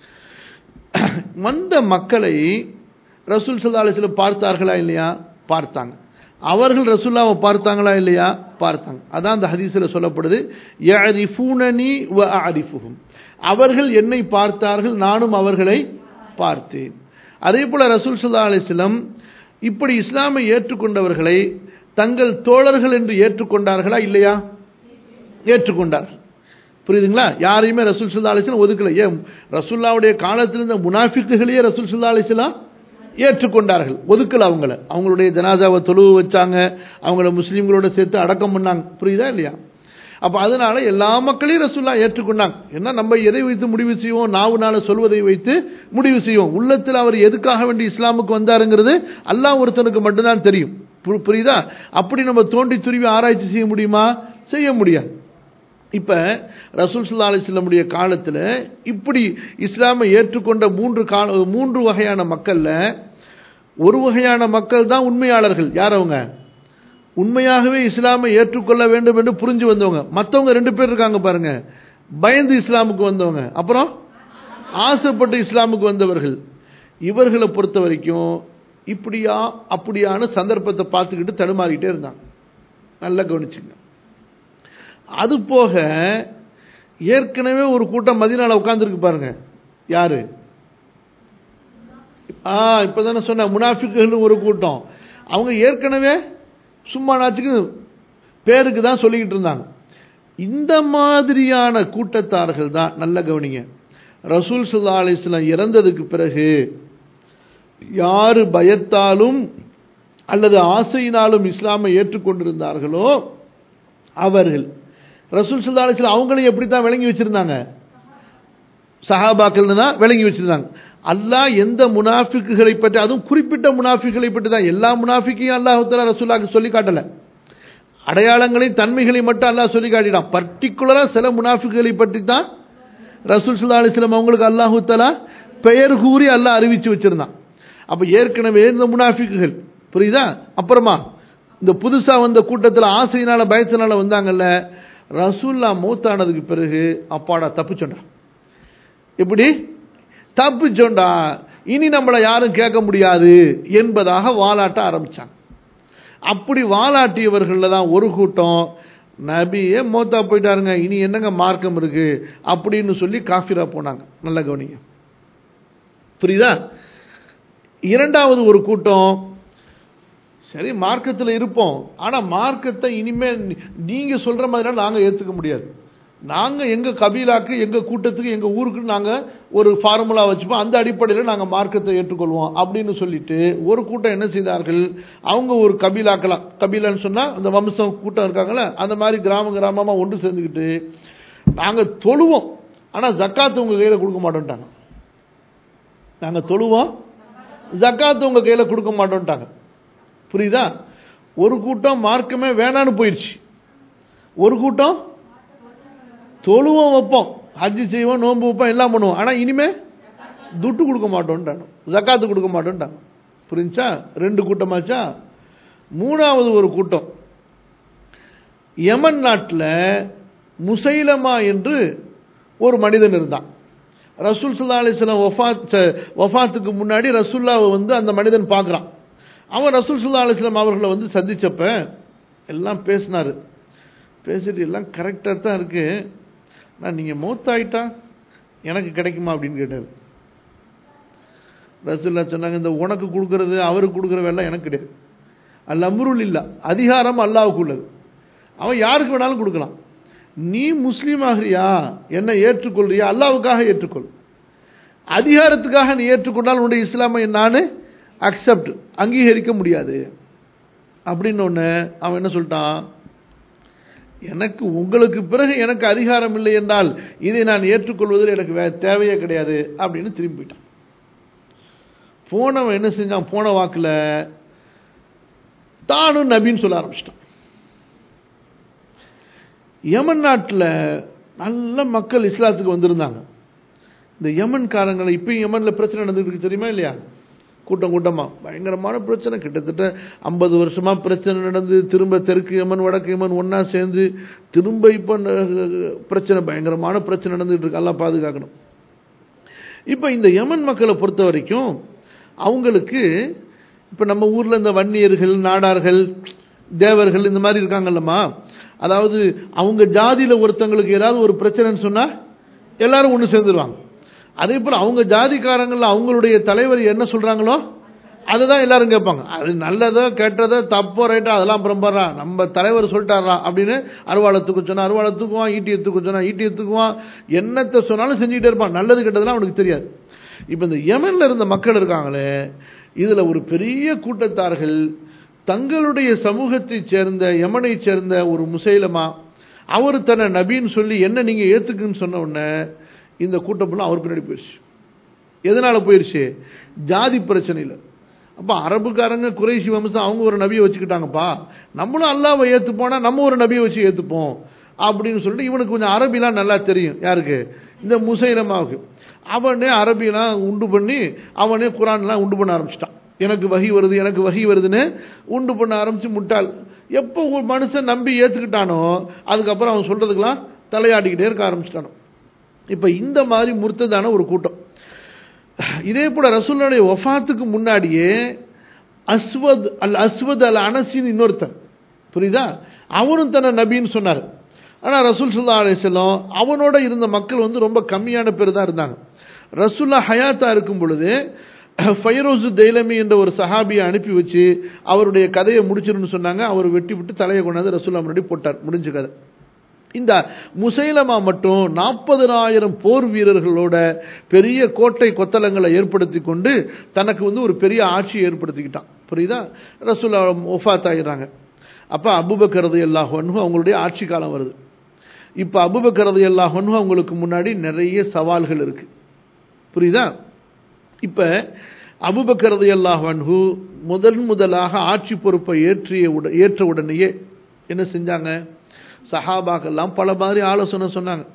வந்த மக்களை ரசூல் சுல்லா அலிஸ்லம் பார்த்தார்களா இல்லையா பார்த்தாங்க அவர்கள் ரசுல்லாவை பார்த்தாங்களா இல்லையா பார்த்தாங்க அதான் அந்த ஹதீஸில் சொல்லப்படுது யரிஃபூனனி வ அரிஃபுகும் அவர்கள் என்னை பார்த்தார்கள் நானும் அவர்களை பார்த்தேன் அதே போல ரசூல் சுல்லா அலிஸ்லம் இப்படி இஸ்லாமை ஏற்றுக்கொண்டவர்களை தங்கள் தோழர்கள் என்று ஏற்றுக்கொண்டார்களா இல்லையா ஏற்றுக்கொண்டார்கள் புரியுதுங்களா யாரையுமே ரசூல் சுல்லா அலிஸ்லாம் ஒதுக்கல ஏன் ரசூல்லாவுடைய காலத்தில் இருந்த முனாஃபிக்குகளையே ரசூல் சுல்லா அலிஸ்லாம் ஏற்றுக்கொண்டார்கள் ஒதுக்கல அவங்கள அவங்களுடைய ஜனாதாவை தொழுவு வச்சாங்க அவங்கள முஸ்லீம்களோட சேர்த்து அடக்கம் பண்ணாங்க புரியுதா இல்லையா அப்போ அதனால எல்லா மக்களையும் ரசூல்லா ஏற்றுக்கொண்டாங்க ஏன்னா நம்ம எதை வைத்து முடிவு செய்வோம் நாவுனால சொல்வதை வைத்து முடிவு செய்வோம் உள்ளத்தில் அவர் எதுக்காக வேண்டி இஸ்லாமுக்கு வந்தாருங்கிறது அல்லாஹ் ஒருத்தனுக்கு மட்டும்தான் தெரியும் புரியுதா அப்படி நம்ம தோண்டி துருவி ஆராய்ச்சி செய்ய முடியுமா செய்ய முடியாது இப்ப ரசூல் சுல்லா அலிஸ்லமுடைய காலத்தில் இப்படி இஸ்லாமை ஏற்றுக்கொண்ட மூன்று கால மூன்று வகையான மக்கள்ல ஒரு வகையான மக்கள் தான் உண்மையாளர்கள் யார் அவங்க உண்மையாகவே இஸ்லாமை ஏற்றுக்கொள்ள வேண்டும் என்று புரிஞ்சு வந்தவங்க மற்றவங்க ரெண்டு பேர் இருக்காங்க பாருங்க பயந்து இஸ்லாமுக்கு வந்தவங்க அப்புறம் ஆசைப்பட்டு இஸ்லாமுக்கு வந்தவர்கள் இவர்களை பொறுத்த வரைக்கும் இப்படியா அப்படியான சந்தர்ப்பத்தை பார்த்துக்கிட்டு தடுமாறிக்கிட்டே இருந்தாங்க நல்லா கவனிச்சுங்க அது போக ஏற்கனவே ஒரு கூட்டம் மதினால உட்காந்துருக்கு பாருங்க யாரு ஆ இப்பதானே சொன்ன முனாஃபிக்குகள் ஒரு கூட்டம் அவங்க ஏற்கனவே சும்மா நாச்சுக்கு பேருக்கு தான் சொல்லிக்கிட்டு இருந்தாங்க இந்த மாதிரியான கூட்டத்தார்கள் தான் நல்ல கவனிங்க ரசூல் சுல்லா அலிஸ்லாம் இறந்ததுக்கு பிறகு யாரு பயத்தாலும் அல்லது ஆசையினாலும் இஸ்லாமை ஏற்றுக்கொண்டிருந்தார்களோ அவர்கள் ரசூல் சுல்லா அலிஸ்லாம் அவங்களையும் எப்படி தான் விளங்கி வச்சிருந்தாங்க சஹாபாக்கள்னு தான் விளங்கி வச்சிருந்தாங்க அல்லாஹ் எந்த முனாஃபிக்குகளை பற்றி அதுவும் குறிப்பிட்ட முனாஃபிக்குகளை பற்றி தான் எல்லா முனாஃபிக்கையும் அல்லாஹுத்தலா ரசூல்லாக்கு சொல்லி காட்டல அடையாளங்களையும் தன்மைகளை மட்டும் அல்லாஹ் சொல்லி காட்டிடான் பர்டிகுலரா சில முனாஃபிக்குகளை பற்றி தான் ரசூல் சுல்லா அலிஸ்லாம் அவங்களுக்கு அல்லாஹு தலா பெயர் கூறி அல்லாஹ் அறிவிச்சு வச்சிருந்தான் அப்ப ஏற்கனவே இந்த முனாஃபிக்குகள் புரியுதா அப்புறமா இந்த புதுசா வந்த கூட்டத்தில் ஆசையினால பயத்தினால வந்தாங்கல்ல ரசூல்லா மூத்தானதுக்கு பிறகு அப்பாடா தப்பிச்சோண்டா எப்படி தப்பிச்சோண்டா இனி நம்மளை யாரும் கேட்க முடியாது என்பதாக வாலாட்ட ஆரம்பிச்சாங்க அப்படி வாலாட்டியவர்களில் தான் ஒரு கூட்டம் நபியே மோத்தா போயிட்டாருங்க இனி என்னங்க மார்க்கம் இருக்கு அப்படின்னு சொல்லி காஃபிரா போனாங்க நல்ல கவனிங்க புரியுதா இரண்டாவது ஒரு கூட்டம் சரி மார்க்கத்தில் இருப்போம் ஆனால் மார்க்கத்தை இனிமே நீங்க சொல்ற மாதிரி நாங்கள் ஏற்றுக்க முடியாது நாங்கள் எங்கள் கபீலாக்கு எங்கள் கூட்டத்துக்கு எங்கள் ஊருக்கு நாங்கள் ஒரு ஃபார்முலா வச்சுப்போம் அந்த அடிப்படையில் நாங்கள் மார்க்கத்தை ஏற்றுக்கொள்வோம் அப்படின்னு சொல்லிட்டு ஒரு கூட்டம் என்ன செய்தார்கள் அவங்க ஒரு கபீலாக்கலாம் கபீலான்னு சொன்னால் அந்த வம்சம் கூட்டம் இருக்காங்களே அந்த மாதிரி கிராம கிராமமாக ஒன்று சேர்ந்துக்கிட்டு நாங்கள் தொழுவோம் ஆனால் ஜக்காத்து உங்கள் கையில் கொடுக்க மாட்டோம்ட்டாங்க நாங்கள் தொழுவோம் ஜக்காத்து உங்கள் கையில் கொடுக்க மாட்டோம்ட்டாங்க புரியுதா ஒரு கூட்டம் மார்க்கமே வேணான்னு போயிடுச்சு ஒரு கூட்டம் தொழுவோம் வைப்போம் ஹஜ்ஜு செய்வோம் நோன்பு வைப்போம் எல்லாம் பண்ணுவோம் ஆனால் இனிமே துட்டு கொடுக்க மாட்டோம்ட்டாங்க ஜக்காத்து கொடுக்க மாட்டோம்ட்டாங்க புரிஞ்சா ரெண்டு கூட்டமாச்சா மூணாவது ஒரு கூட்டம் யமன் நாட்டில் முசைலமா என்று ஒரு மனிதன் இருந்தான் ரசூல் சுல்லா அலிஸ்லாம் வஃபாத் வஃபாத்துக்கு முன்னாடி ரசூல்லாவை வந்து அந்த மனிதன் பார்க்குறான் அவன் ரசூல் சுல்லா அலிஸ்லாம் அவர்களை வந்து சந்திச்சப்ப எல்லாம் பேசினார் பேசிட்டு எல்லாம் கரெக்டாக தான் இருக்கு நான் நீங்கள் மௌத்தாயிட்டா எனக்கு கிடைக்குமா அப்படின்னு கேட்டார் ரசூல்லா சொன்னாங்க இந்த உனக்கு கொடுக்கறது அவருக்கு கொடுக்குற வேலை எனக்கு கிடையாது அல்ல அம்ருள் இல்லா அதிகாரம் அல்லாவுக்கு உள்ளது அவன் யாருக்கு வேணாலும் கொடுக்கலாம் நீ முஸ்லீம் ஆகிறியா என்னை ஏற்றுக்கொள்றியா அல்லாவுக்காக ஏற்றுக்கொள் அதிகாரத்துக்காக நீ ஏற்றுக்கொண்டால் உன்னுடைய இஸ்லாமை நான் அக்செப்ட் அங்கீகரிக்க முடியாது அப்படின்னு ஒன்று அவன் என்ன சொல்லிட்டான் எனக்கு உங்களுக்கு பிறகு எனக்கு அதிகாரம் இல்லை என்றால் இதை நான் ஏற்றுக்கொள்வதில் எனக்கு வே தேவையே கிடையாது அப்படின்னு திரும்பி போயிட்டான் போனவன் என்ன செஞ்சான் போன வாக்கில் தானும் நபின்னு சொல்ல ஆரம்பிச்சிட்டான் யமன் நாட்டில் நல்ல மக்கள் இஸ்லாத்துக்கு வந்திருந்தாங்க இந்த யமன்காரங்களை இப்பயும் யமனில் பிரச்சனை நடந்துட்டு இருக்கு தெரியுமா இல்லையா கூட்டம் கூட்டமாக பயங்கரமான பிரச்சனை கிட்டத்தட்ட ஐம்பது வருஷமாக பிரச்சனை நடந்து திரும்ப தெற்கு யமன் வடக்கு யமன் ஒன்றா சேர்ந்து திரும்ப இப்போ பிரச்சனை பயங்கரமான பிரச்சனை நடந்துகிட்டு இருக்கு எல்லாம் பாதுகாக்கணும் இப்போ இந்த யமன் மக்களை பொறுத்த வரைக்கும் அவங்களுக்கு இப்போ நம்ம ஊரில் இந்த வன்னியர்கள் நாடார்கள் தேவர்கள் இந்த மாதிரி இருக்காங்கல்லம்மா அதாவது அவங்க ஜாதியில் ஒருத்தங்களுக்கு ஏதாவது ஒரு பிரச்சனைன்னு சொன்னால் எல்லாரும் ஒன்று சேர்ந்துருவாங்க அதே போல் அவங்க ஜாதிக்காரங்கள் அவங்களுடைய தலைவர் என்ன சொல்கிறாங்களோ அதை தான் எல்லாரும் கேட்பாங்க அது நல்லதோ கெட்டதோ தப்போ ரைட்டோ அதெல்லாம் பரம்பரா நம்ம தலைவர் சொல்லிட்டாரா அப்படின்னு அருவாளத்துக்கு சொன்னா அருவாளத்துக்குவான் ஈட்டி எடுத்துக்கு சொன்னா ஈட்டி எடுத்துக்குவான் என்னத்தை சொன்னாலும் செஞ்சுக்கிட்டே இருப்பான் நல்லது கெட்டதெல்லாம் அவனுக்கு தெரியாது இப்போ இந்த யமனில் இருந்த மக்கள் இருக்காங்களே இதில் ஒரு பெரிய கூட்டத்தார்கள் தங்களுடைய சமூகத்தை சேர்ந்த யமனை சேர்ந்த ஒரு முசைலமா அவர் தன்னை நபின்னு சொல்லி என்ன நீங்கள் ஏற்றுக்குன்னு சொன்ன உடனே இந்த கூட்டம் அவர் பின்னாடி போயிடுச்சு எதனால போயிடுச்சு ஜாதி பிரச்சனையில் அப்போ அரபுக்காரங்க குறைசி வம்சம் அவங்க ஒரு நபியை வச்சுக்கிட்டாங்கப்பா நம்மளும் அல்லாவை ஏற்றுப்போனா நம்ம ஒரு நபியை வச்சு ஏற்றுப்போம் அப்படின்னு சொல்லிட்டு இவனுக்கு கொஞ்சம் அரபிலாம் நல்லா தெரியும் யாருக்கு இந்த முசைலமாவுக்கு அவனே அரபிலாம் உண்டு பண்ணி அவனே குரான்லாம் உண்டு பண்ண ஆரம்பிச்சிட்டான் எனக்கு வகி வருது எனக்கு வகி வருதுன்னு உண்டு பண்ண ஆரம்பிச்சு முட்டாள் எப்போ ஒரு மனுஷன் நம்பி ஏற்றுக்கிட்டானோ அதுக்கப்புறம் அவன் சொல்றதுக்கெல்லாம் தலையாட்டிக்கிட்டே இருக்க ஆரம்பிச்சிட்டானோ இப்போ இந்த மாதிரி முர்த்ததான ஒரு கூட்டம் இதே போல ரசூலுடைய ஒஃபாத்துக்கு முன்னாடியே அஸ்வத் அல் அஸ்வத் அல் அனசின் இன்னொருத்தர் புரியுதா அவனும் தன்னை நபின்னு சொன்னார் ஆனால் ரசூல் சுல்லா அலிஸ்லாம் அவனோட இருந்த மக்கள் வந்து ரொம்ப கம்மியான பேர் தான் இருந்தாங்க ரசூல்லா ஹயாத்தா இருக்கும் பொழுது ஃபைரோசு தெய்லமி என்ற ஒரு சஹாபியை அனுப்பி வச்சு அவருடைய கதையை முடிச்சிருன்னு சொன்னாங்க அவர் வெட்டி விட்டு தலையை கொண்டாந்து ரசூல்லா முன்னாடி போட்டார் முடிஞ்ச கதை இந்த முசைலமா மட்டும் நாற்பதனாயிரம் போர் வீரர்களோட பெரிய கோட்டை கொத்தலங்களை ஏற்படுத்தி கொண்டு தனக்கு வந்து ஒரு பெரிய ஆட்சியை ஏற்படுத்திக்கிட்டான் புரியுதா ரசூல்லா ஒஃபாத் ஆகிறாங்க அப்போ அபுபக்கரது எல்லா ஒன்றும் அவங்களுடைய ஆட்சி காலம் வருது இப்போ அபுபக்கரது எல்லா ஒன்றும் அவங்களுக்கு முன்னாடி நிறைய சவால்கள் இருக்கு புரியுதா இப்போ அபுபக்கரது எல்லா வன்ஹு முதன் முதலாக ஆட்சி பொறுப்பை ஏற்றிய உட ஏற்ற உடனேயே என்ன செஞ்சாங்க சஹாபாக்கெல்லாம் பல மாதிரி ஆலோசனை சொன்னாங்க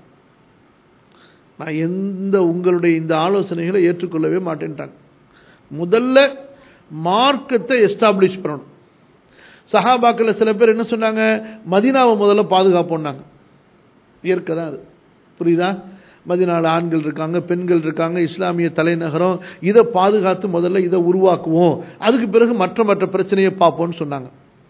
நான் எந்த உங்களுடைய இந்த ஆலோசனைகளை ஏற்றுக்கொள்ளவே மாட்டேன்ட்டாங்க முதல்ல மார்க்கத்தை எஸ்டாப்ளிஷ் பண்ணணும் சஹாபாக்கள் சில பேர் என்ன சொன்னாங்க மதினாவை முதல்ல பாதுகாப்போம்னாங்க இயற்கை தான் அது புரியுதா மதினால ஆண்கள் இருக்காங்க பெண்கள் இருக்காங்க இஸ்லாமிய தலைநகரம் இதை பாதுகாத்து முதல்ல இதை உருவாக்குவோம் அதுக்கு பிறகு மற்ற மற்ற பிரச்சனையை பார்ப்போம்னு சொன்னாங்க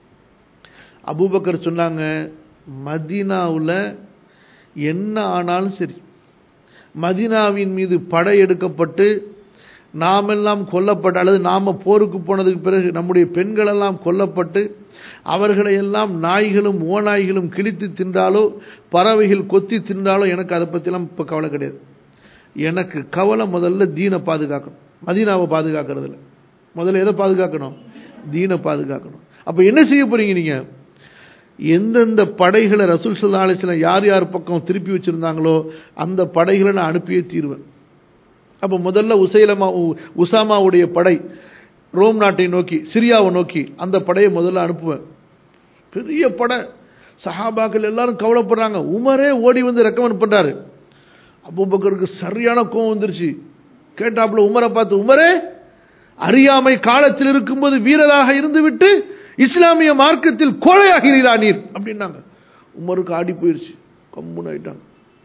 அபூபக்கர் சொன்னாங்க மதீனாவில் என்ன ஆனாலும் சரி மதீனாவின் மீது படை எடுக்கப்பட்டு நாமெல்லாம் கொல்லப்பட்டு அல்லது நாம போருக்கு போனதுக்கு பிறகு நம்முடைய பெண்கள் எல்லாம் கொல்லப்பட்டு அவர்களை எல்லாம் நாய்களும் ஓநாய்களும் கிழித்து தின்றாலோ பறவைகள் கொத்தி தின்றாலோ எனக்கு அதை பற்றிலாம் இப்போ கவலை கிடையாது எனக்கு கவலை முதல்ல தீனை பாதுகாக்கணும் மதீனாவை பாதுகாக்கிறதுல முதல்ல எதை பாதுகாக்கணும் தீனை பாதுகாக்கணும் அப்போ என்ன செய்ய போறீங்க நீங்க எந்தெந்த படைகளை ரசூல் சல்லா அலிஸ்லாம் யார் யார் பக்கம் திருப்பி வச்சிருந்தாங்களோ அந்த படைகளை நான் அனுப்பியே தீர்வேன் அப்போ முதல்ல உசைலமா உசாமாவுடைய படை ரோம் நாட்டை நோக்கி சிரியாவை நோக்கி அந்த படையை முதல்ல அனுப்புவேன் பெரிய படை சஹாபாக்கள் எல்லாரும் கவலைப்படுறாங்க உமரே ஓடி வந்து ரெக்கமெண்ட் பண்றாரு அபூபக்கருக்கு சரியான கோவம் வந்துருச்சு கேட்டாப்புல உமரை பார்த்து உமரே அறியாமை காலத்தில் இருக்கும்போது வீரராக இருந்துவிட்டு இஸ்லாமிய மார்க்கத்தில் கோழையாகிறீரா நீர் அப்படின்னாங்க உமருக்கு ஆடி போயிருச்சு கம்முன்னு ஆயிட்டாங்க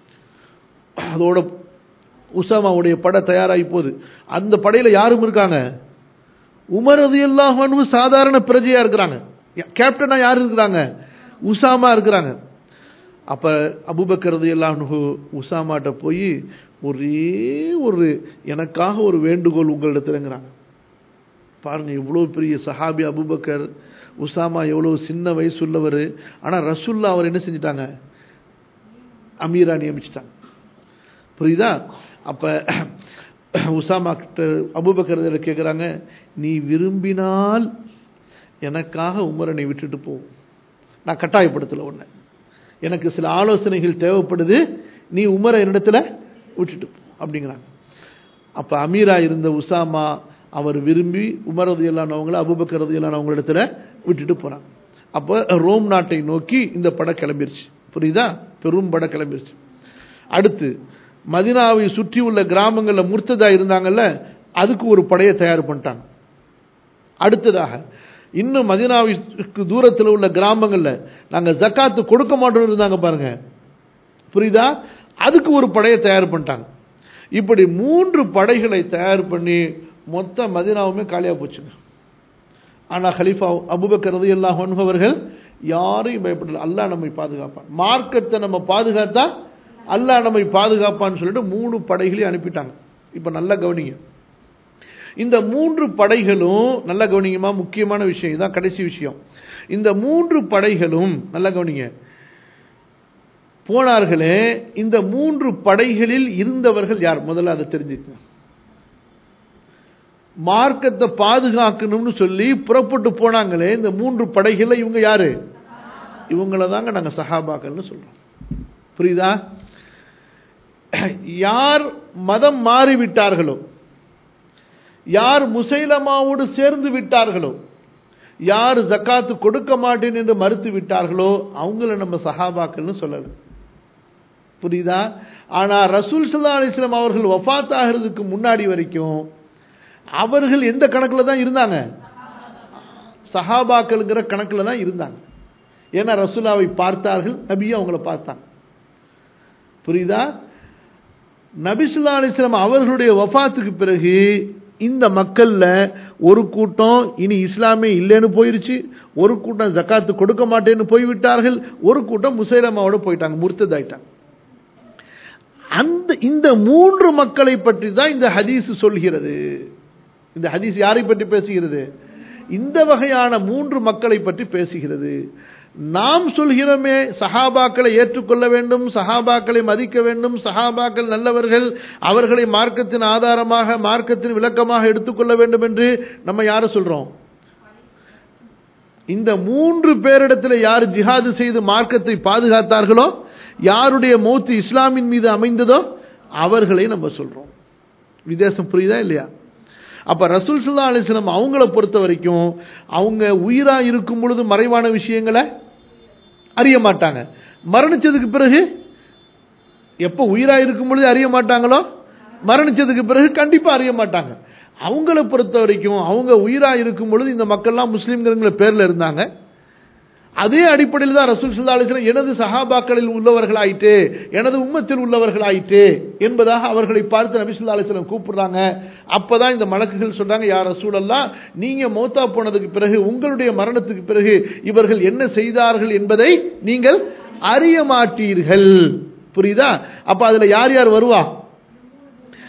அதோட உசாமாவுடைய படை தயாராகி போகுது அந்த படையில யாரும் இருக்காங்க உமரது எல்லாம் சாதாரண பிரஜையா இருக்கிறாங்க கேப்டனா யார் இருக்கிறாங்க உசாமா இருக்கிறாங்க அப்ப அபுபக்கரது எல்லாம் உசாமாட்ட போய் ஒரே ஒரு எனக்காக ஒரு வேண்டுகோள் உங்களிடத்துலங்கிறாங்க பாருங்க இவ்வளோ பெரிய சஹாபி அபுபக்கர் உசாமா எவ்வளோ சின்ன வயசு உள்ளவர் ஆனால் ரசுல்லா அவர் என்ன செஞ்சிட்டாங்க அமீரா நியமிச்சிட்டாங்க புரியுதா அப்போ உசாமா கிட்ட அபுபக்கர் கேட்குறாங்க நீ விரும்பினால் எனக்காக உமரனை விட்டுட்டு போ நான் கட்டாயப்படுத்தல உன்னை எனக்கு சில ஆலோசனைகள் தேவைப்படுது நீ உமரை என்னிடத்துல விட்டுட்டு போ அப்படிங்கிறாங்க அப்போ அமீரா இருந்த உசாமா அவர் விரும்பி உமரது இல்லாதவங்களை அபுபக்கரது இல்லாதவங்களிடத்துல விட்டுட்டு போறாங்க அப்போ ரோம் நாட்டை நோக்கி இந்த படம் கிளம்பிருச்சு புரியுதா பெரும் படம் கிளம்பிருச்சு அடுத்து மதினாவை சுற்றி உள்ள கிராமங்களில் முர்த்ததா இருந்தாங்கல்ல அதுக்கு ஒரு படையை தயார் பண்ணிட்டாங்க அடுத்ததாக இன்னும் மதினாவிற்கு தூரத்தில் உள்ள கிராமங்களில் நாங்கள் ஜக்காத்து கொடுக்க மாட்டோம் இருந்தாங்க பாருங்க புரியுதா அதுக்கு ஒரு படையை தயார் பண்ணிட்டாங்க இப்படி மூன்று படைகளை தயார் பண்ணி மொத்த மதினாவுமே காலியாக போச்சுங்க ஆனால் ஹலீஃபா அபுபக்கர் ரதி அல்லாஹ் அவர்கள் யாரையும் பயப்படல அல்லாஹ் நம்மை பாதுகாப்பான் மார்க்கத்தை நம்ம பாதுகாத்தா அல்லாஹ் நம்மை பாதுகாப்பான்னு சொல்லிட்டு மூணு படைகளையும் அனுப்பிட்டாங்க இப்போ நல்லா கவனிங்க இந்த மூன்று படைகளும் நல்ல கவனிங்கம்மா முக்கியமான விஷயம் இதுதான் கடைசி விஷயம் இந்த மூன்று படைகளும் நல்ல கவனிங்க போனார்களே இந்த மூன்று படைகளில் இருந்தவர்கள் யார் முதல்ல அதை தெரிஞ்சுக்கங்க மார்க்கத்தை பாதுகாக்கணும்னு சொல்லி புறப்பட்டு போனாங்களே இந்த மூன்று படைகள்ல இவங்க யாரு இவங்கள தாங்க நாங்க சஹாபாக்கள்னு சொல்றோம் புரியுதா யார் மதம் மாறிவிட்டார்களோ யார் முசைலமாவோடு சேர்ந்து விட்டார்களோ யார் ஜக்காத்து கொடுக்க மாட்டேன் என்று மறுத்து விட்டார்களோ அவங்கள நம்ம சஹாபாக்கள்னு சொல்லல புரியுதா ஆனா ரசூல் சல்லா அலிஸ்லாம் அவர்கள் வஃத் ஆகிறதுக்கு முன்னாடி வரைக்கும் அவர்கள் எந்த கணக்கில் தான் இருந்தாங்க சஹாபாக்கள்ங்கிற கணக்கில் தான் இருந்தாங்க ஏன்னா ரசூலாவை பார்த்தார்கள் நபியும் அவங்கள பார்த்தாங்க புரியுதா நபிசுல்லா அலிஸ்லாம் அவர்களுடைய வஃத்துக்கு பிறகு இந்த மக்கள்ல ஒரு கூட்டம் இனி இஸ்லாமே இல்லைன்னு போயிருச்சு ஒரு கூட்டம் ஜக்காத்து கொடுக்க மாட்டேன்னு போய்விட்டார்கள் ஒரு கூட்டம் முசைலமாவோட போயிட்டாங்க முர்த்ததாயிட்டாங்க அந்த இந்த மூன்று மக்களை பற்றி தான் இந்த ஹதீஸ் சொல்கிறது இந்த ஹதீஸ் யாரை பற்றி பேசுகிறது இந்த வகையான மூன்று மக்களை பற்றி பேசுகிறது நாம் சொல்கிறோமே சஹாபாக்களை ஏற்றுக்கொள்ள வேண்டும் சஹாபாக்களை மதிக்க வேண்டும் சஹாபாக்கள் நல்லவர்கள் அவர்களை மார்க்கத்தின் ஆதாரமாக மார்க்கத்தின் விளக்கமாக எடுத்துக்கொள்ள வேண்டும் என்று நம்ம யார சொல்றோம் இந்த மூன்று பேரிடத்தில் யார் ஜிஹாது செய்து மார்க்கத்தை பாதுகாத்தார்களோ யாருடைய மௌத்து இஸ்லாமின் மீது அமைந்ததோ அவர்களை நம்ம சொல்றோம் வித்தியாசம் புரியுதா இல்லையா அப்ப ரசூல் சுல்லா அலிஸ்லாம் அவங்கள பொறுத்த வரைக்கும் அவங்க உயிரா இருக்கும் பொழுது மறைவான விஷயங்களை அறிய மாட்டாங்க மரணிச்சதுக்கு பிறகு எப்போ உயிரா இருக்கும் பொழுது அறிய மாட்டாங்களோ மரணிச்சதுக்கு பிறகு கண்டிப்பா அறிய மாட்டாங்க அவங்கள பொறுத்த வரைக்கும் அவங்க உயிரா இருக்கும் பொழுது இந்த மக்கள்லாம் முஸ்லீம்ங்கிற பேர்ல இருந்தாங்க அதே அடிப்படையில் தான் ரசூல் சுல்லா அலிஸ்லாம் எனது சஹாபாக்களில் உள்ளவர்களாயிட்டு எனது உம்மத்தில் உள்ளவர்களாயிட்டு என்பதாக அவர்களை பார்த்து நபி சொல்லா அலிஸ்லாம் கூப்பிடுறாங்க அப்பதான் இந்த மலக்குகள் சொல்றாங்க யார் ரசூல் அல்லா நீங்க மௌத்தா போனதுக்கு பிறகு உங்களுடைய மரணத்துக்கு பிறகு இவர்கள் என்ன செய்தார்கள் என்பதை நீங்கள் அறிய மாட்டீர்கள் புரியுதா அப்ப அதுல யார் யார் வருவா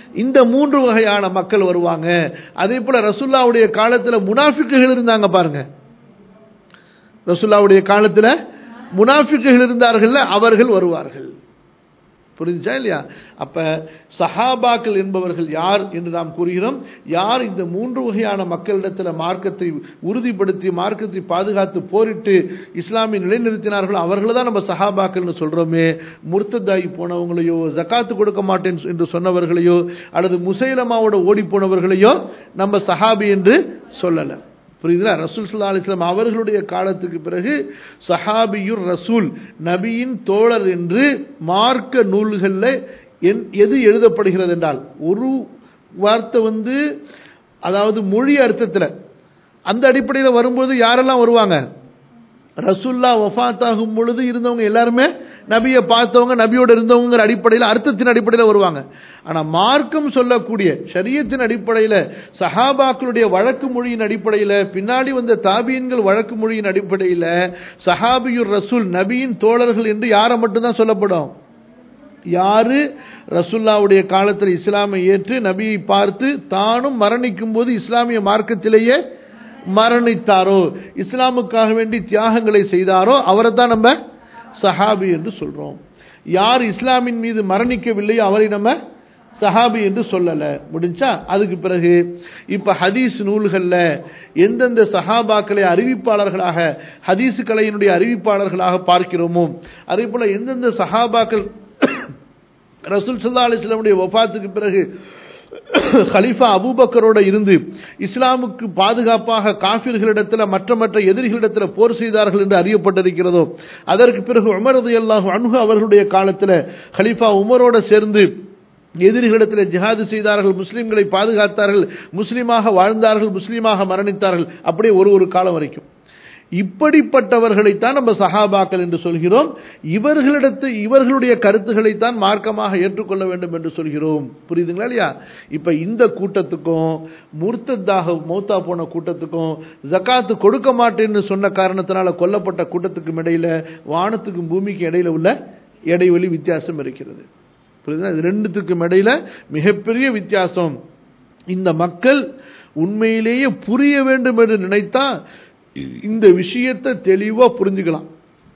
இந்த மூன்று வகையான மக்கள் வருவாங்க அதே போல ரசுல்லாவுடைய காலத்துல முனாஃபிக்குகள் இருந்தாங்க பாருங்க ரசுல்லாவுடைய காலத்துல முனாஃபிக்குகள் இருந்தார்கள்ல அவர்கள் வருவார்கள் புரிஞ்சுச்சா இல்லையா அப்ப சஹாபாக்கள் என்பவர்கள் யார் என்று நாம் கூறுகிறோம் யார் இந்த மூன்று வகையான மக்களிடத்தில் மார்க்கத்தை உறுதிப்படுத்தி மார்க்கத்தை பாதுகாத்து போரிட்டு இஸ்லாமிய நிலைநிறுத்தினார்களோ அவர்களை தான் நம்ம சஹாபாக்கள்னு சொல்றோமே முர்த்ததாகி போனவங்களையோ ஜக்காத்து கொடுக்க மாட்டேன் என்று சொன்னவர்களையோ அல்லது முசைலமாவோட ஓடி போனவர்களையோ நம்ம சஹாபி என்று சொல்லலை புரியுதுல ரசூல் சல்லா அலிஸ்லாம் அவர்களுடைய காலத்துக்கு பிறகு சஹாபியுர் ரசூல் நபியின் தோழர் என்று மார்க்க நூல்களில் எது எழுதப்படுகிறது என்றால் ஒரு வார்த்தை வந்து அதாவது மொழி அர்த்தத்தில் அந்த அடிப்படையில் வரும்போது யாரெல்லாம் வருவாங்க ரசுல்லா வஃத் ஆகும் பொழுது இருந்தவங்க எல்லாருமே நபியை பார்த்தவங்க நபியோடு இருந்தவங்கிற அடிப்படையில் அர்த்தத்தின் அடிப்படையில் வருவாங்க ஆனால் மார்க்கம் சொல்லக்கூடிய ஷரியத்தின் அடிப்படையில் சஹாபாக்களுடைய வழக்கு மொழியின் அடிப்படையில் பின்னாடி வந்த தாபியன்கள் வழக்கு மொழியின் அடிப்படையில் சஹாபியுர் ரசூல் நபியின் தோழர்கள் என்று யாரை மட்டும்தான் சொல்லப்படும் யாரு ரசுல்லாவுடைய காலத்தில் இஸ்லாமை ஏற்று நபியை பார்த்து தானும் மரணிக்கும் போது இஸ்லாமிய மார்க்கத்திலேயே மரணித்தாரோ இஸ்லாமுக்காக வேண்டி தியாகங்களை செய்தாரோ அவரை தான் நம்ம சஹாபி என்று சொல்றோம் யார் இஸ்லாமின் மீது மரணிக்கவில்லையோ அவரை நம்ம சஹாபி என்று சொல்லல முடிஞ்சா அதுக்கு பிறகு இப்ப ஹதீஸ் நூல்கள்ல எந்தெந்த சஹாபாக்களை அறிவிப்பாளர்களாக ஹதீஸ் கலையினுடைய அறிவிப்பாளர்களாக பார்க்கிறோமோ அதே போல எந்தெந்த சஹாபாக்கள் ரசூல் சல்லா அலிஸ்லாமுடைய வஃபாத்துக்கு பிறகு ஹலிஃபா அபூபக்கரோட இருந்து இஸ்லாமுக்கு பாதுகாப்பாக காஃபிர்களிடத்தில் மற்ற மற்ற எதிரிகளிடத்தில் போர் செய்தார்கள் என்று அறியப்பட்டிருக்கிறதோ அதற்கு பிறகு உமரது அல்லாஹு அணுகு அவர்களுடைய காலத்தில் ஹலிஃபா உமரோட சேர்ந்து எதிரிகளிடத்தில் ஜிஹாது செய்தார்கள் முஸ்லிம்களை பாதுகாத்தார்கள் முஸ்லீமாக வாழ்ந்தார்கள் முஸ்லீமாக மரணித்தார்கள் அப்படியே ஒரு ஒரு காலம் வரைக்கும் இப்படிப்பட்டவர்களைத்தான் நம்ம சஹாபாக்கள் என்று சொல்கிறோம் இவர்களிடத்து இவர்களுடைய கருத்துக்களைத்தான் மார்க்கமாக ஏற்றுக்கொள்ள வேண்டும் என்று சொல்கிறோம் புரியுதுங்களா இல்லையா இப்ப இந்த கூட்டத்துக்கும் முர்த்ததாக மௌத்தா போன கூட்டத்துக்கும் ஜக்காத்து கொடுக்க மாட்டேன்னு சொன்ன காரணத்தினால கொல்லப்பட்ட கூட்டத்துக்கும் இடையில வானத்துக்கும் பூமிக்கும் இடையில உள்ள இடைவெளி வித்தியாசம் இருக்கிறது புரியுதுங்களா இது ரெண்டுத்துக்கும் இடையில மிகப்பெரிய வித்தியாசம் இந்த மக்கள் உண்மையிலேயே புரிய வேண்டும் என்று நினைத்தா இந்த விஷயத்தை தெளிவா புரிஞ்சுக்கலாம்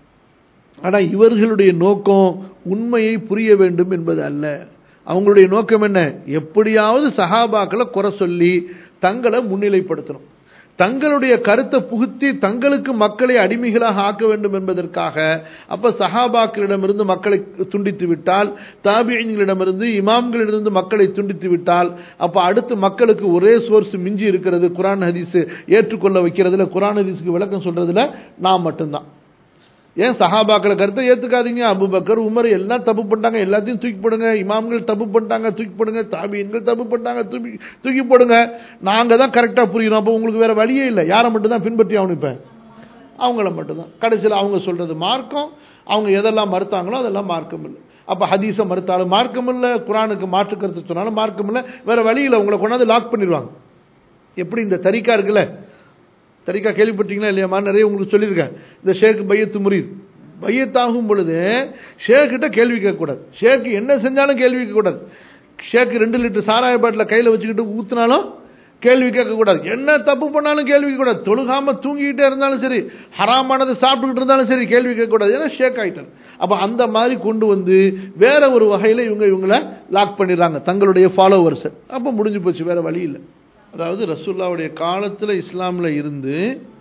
ஆனா இவர்களுடைய நோக்கம் உண்மையை புரிய வேண்டும் என்பது அல்ல அவங்களுடைய நோக்கம் என்ன எப்படியாவது சஹாபாக்களை குறை சொல்லி தங்களை முன்னிலைப்படுத்தணும் தங்களுடைய கருத்தை புகுத்தி தங்களுக்கு மக்களை அடிமைகளாக ஆக்க வேண்டும் என்பதற்காக அப்ப சஹாபாக்களிடமிருந்து மக்களை துண்டித்து விட்டால் தாபியங்களிடமிருந்து இமாம்களிடமிருந்து மக்களை துண்டித்து விட்டால் அப்ப அடுத்து மக்களுக்கு ஒரே சோர்ஸ் மிஞ்சி இருக்கிறது குரான் ஹதீஸ் ஏற்றுக்கொள்ள வைக்கிறதுல குரான் ஹதீஸுக்கு விளக்கம் சொல்றதுல நான் மட்டும்தான் ஏன் சஹாபாக்களை கருத்தை ஏத்துக்காதீங்க அபுபக்கர் உமர் எல்லாம் தப்பு பண்ணிட்டாங்க எல்லாத்தையும் தூக்கி போடுங்க இமாம்கள் தப்பு பண்ணிட்டாங்க தூக்கி போடுங்க தாபியன்கள் தப்பு பண்ணிட்டாங்க தூக்கி தூக்கி போடுங்க நாங்க தான் கரெக்டா புரியுறோம் அப்போ உங்களுக்கு வேற வழியே இல்லை யாரை மட்டும் தான் பின்பற்றி ஆகணும் இப்ப அவங்கள மட்டும்தான் கடைசியில் அவங்க சொல்றது மார்க்கம் அவங்க எதெல்லாம் மறுத்தாங்களோ அதெல்லாம் மார்க்கம் இல்லை அப்ப ஹதீஸை மறுத்தாலும் மார்க்கம் இல்லை குரானுக்கு மாற்று கருத்து சொன்னாலும் மார்க்கம் இல்லை வேற வழியில் உங்களை கொண்டாந்து லாக் பண்ணிடுவாங்க எப்படி இந்த தரிக்கா இருக்குல்ல தரிக்கா கேள்விப்பட்டீங்களா இல்லையாமா நிறைய உங்களுக்கு சொல்லியிருக்கேன் இந்த ஷேக் பையத்து முறிது பையத்தாகும் பொழுது ஷேக்கிட்ட கேள்வி கேட்கக்கூடாது ஷேக் என்ன செஞ்சாலும் கேள்வி கேட்கக்கூடாது ஷேக் ரெண்டு லிட்டர் சாராய பாட்டில் கையில் வச்சுக்கிட்டு ஊத்துனாலும் கேள்வி கேட்கக்கூடாது என்ன தப்பு பண்ணாலும் கேள்வி கேட்கக்கூடாது தொழுகாம தூங்கிக்கிட்டே இருந்தாலும் சரி ஹராமானதை சாப்பிட்டுக்கிட்டு இருந்தாலும் சரி கேள்வி கேட்கக்கூடாது ஏன்னா ஷேக் ஆயிட்டார் அப்போ அந்த மாதிரி கொண்டு வந்து வேற ஒரு வகையில் இவங்க இவங்களை லாக் பண்ணிடுறாங்க தங்களுடைய ஃபாலோவர்ஸை அப்போ முடிஞ்சு போச்சு வேற வழி இல்லை அதாவது ரசூல்லாவுடைய காலத்தில் இஸ்லாமில் இருந்து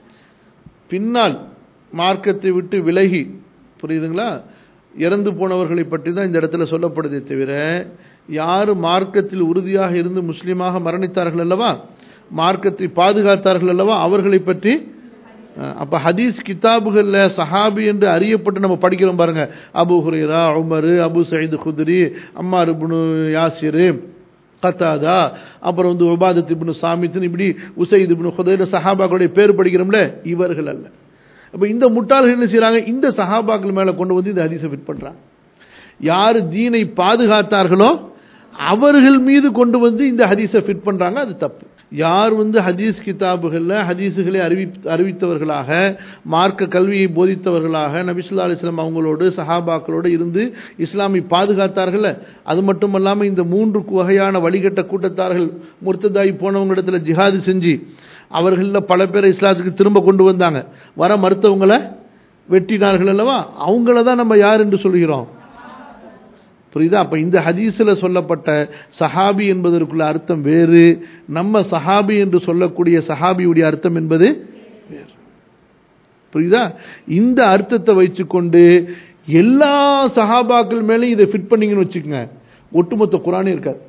பின்னால் மார்க்கத்தை விட்டு விலகி புரியுதுங்களா இறந்து போனவர்களை பற்றி தான் இந்த இடத்துல சொல்லப்படுதே தவிர யார் மார்க்கத்தில் உறுதியாக இருந்து முஸ்லீமாக மரணித்தார்கள் அல்லவா மார்க்கத்தை பாதுகாத்தார்கள் அல்லவா அவர்களை பற்றி அப்ப ஹதீஸ் கிதாபுகள்ல சஹாபி என்று அறியப்பட்டு நம்ம படிக்கிறோம் பாருங்க அபு ஹுரேரா உமர் அபு சயீது குதிரி அம்மார் இப்னு யாசிர் கத்தாதா அப்புறம் வந்து உபாதத் இப்னு சாமித்தின் இப்படி உசைத் இப்னு ஹுதைர சஹாபாக்களுடைய பேர் படிக்கிறோம்ல இவர்கள் அல்ல அப்ப இந்த முட்டாள்கள் என்ன செய்யறாங்க இந்த சஹாபாக்கள் மேல கொண்டு வந்து இந்த ஹதீஸை ஃபிட் பண்றாங்க யார் தீனை பாதுகாத்தார்களோ அவர்கள் மீது கொண்டு வந்து இந்த ஹதீஸை ஃபிட் பண்றாங்க அது தப்பு யார் வந்து ஹதீஸ் கிதாபுகளில் ஹதீஸுகளை அறிவி அறிவித்தவர்களாக மார்க்க கல்வியை போதித்தவர்களாக நபிசுல்லா அலிஸ்லாம் அவங்களோடு சஹாபாக்களோடு இருந்து இஸ்லாமை பாதுகாத்தார்கள் அது மட்டுமல்லாமல் இந்த மூன்று வகையான வழிகட்ட கூட்டத்தார்கள் முர்த்ததாய் போனவங்களிடத்தில் ஜிஹாது செஞ்சு அவர்களில் பல பேரை இஸ்லாத்துக்கு திரும்ப கொண்டு வந்தாங்க வர மறுத்தவங்களை வெட்டினார்கள் அல்லவா அவங்கள தான் நம்ம யார் என்று சொல்கிறோம் புரியுதா அப்ப இந்த ஹதீஸில் சொல்லப்பட்ட சஹாபி என்பதற்குள்ள அர்த்தம் வேறு நம்ம சஹாபி என்று சொல்லக்கூடிய சஹாபியுடைய அர்த்தம் என்பது வேறு புரியுதா இந்த அர்த்தத்தை வச்சுக்கொண்டு எல்லா சஹாபாக்கள் மேலேயும் இதை ஃபிட் பண்ணீங்கன்னு வச்சுக்கோங்க ஒட்டுமொத்த குரானே இருக்காது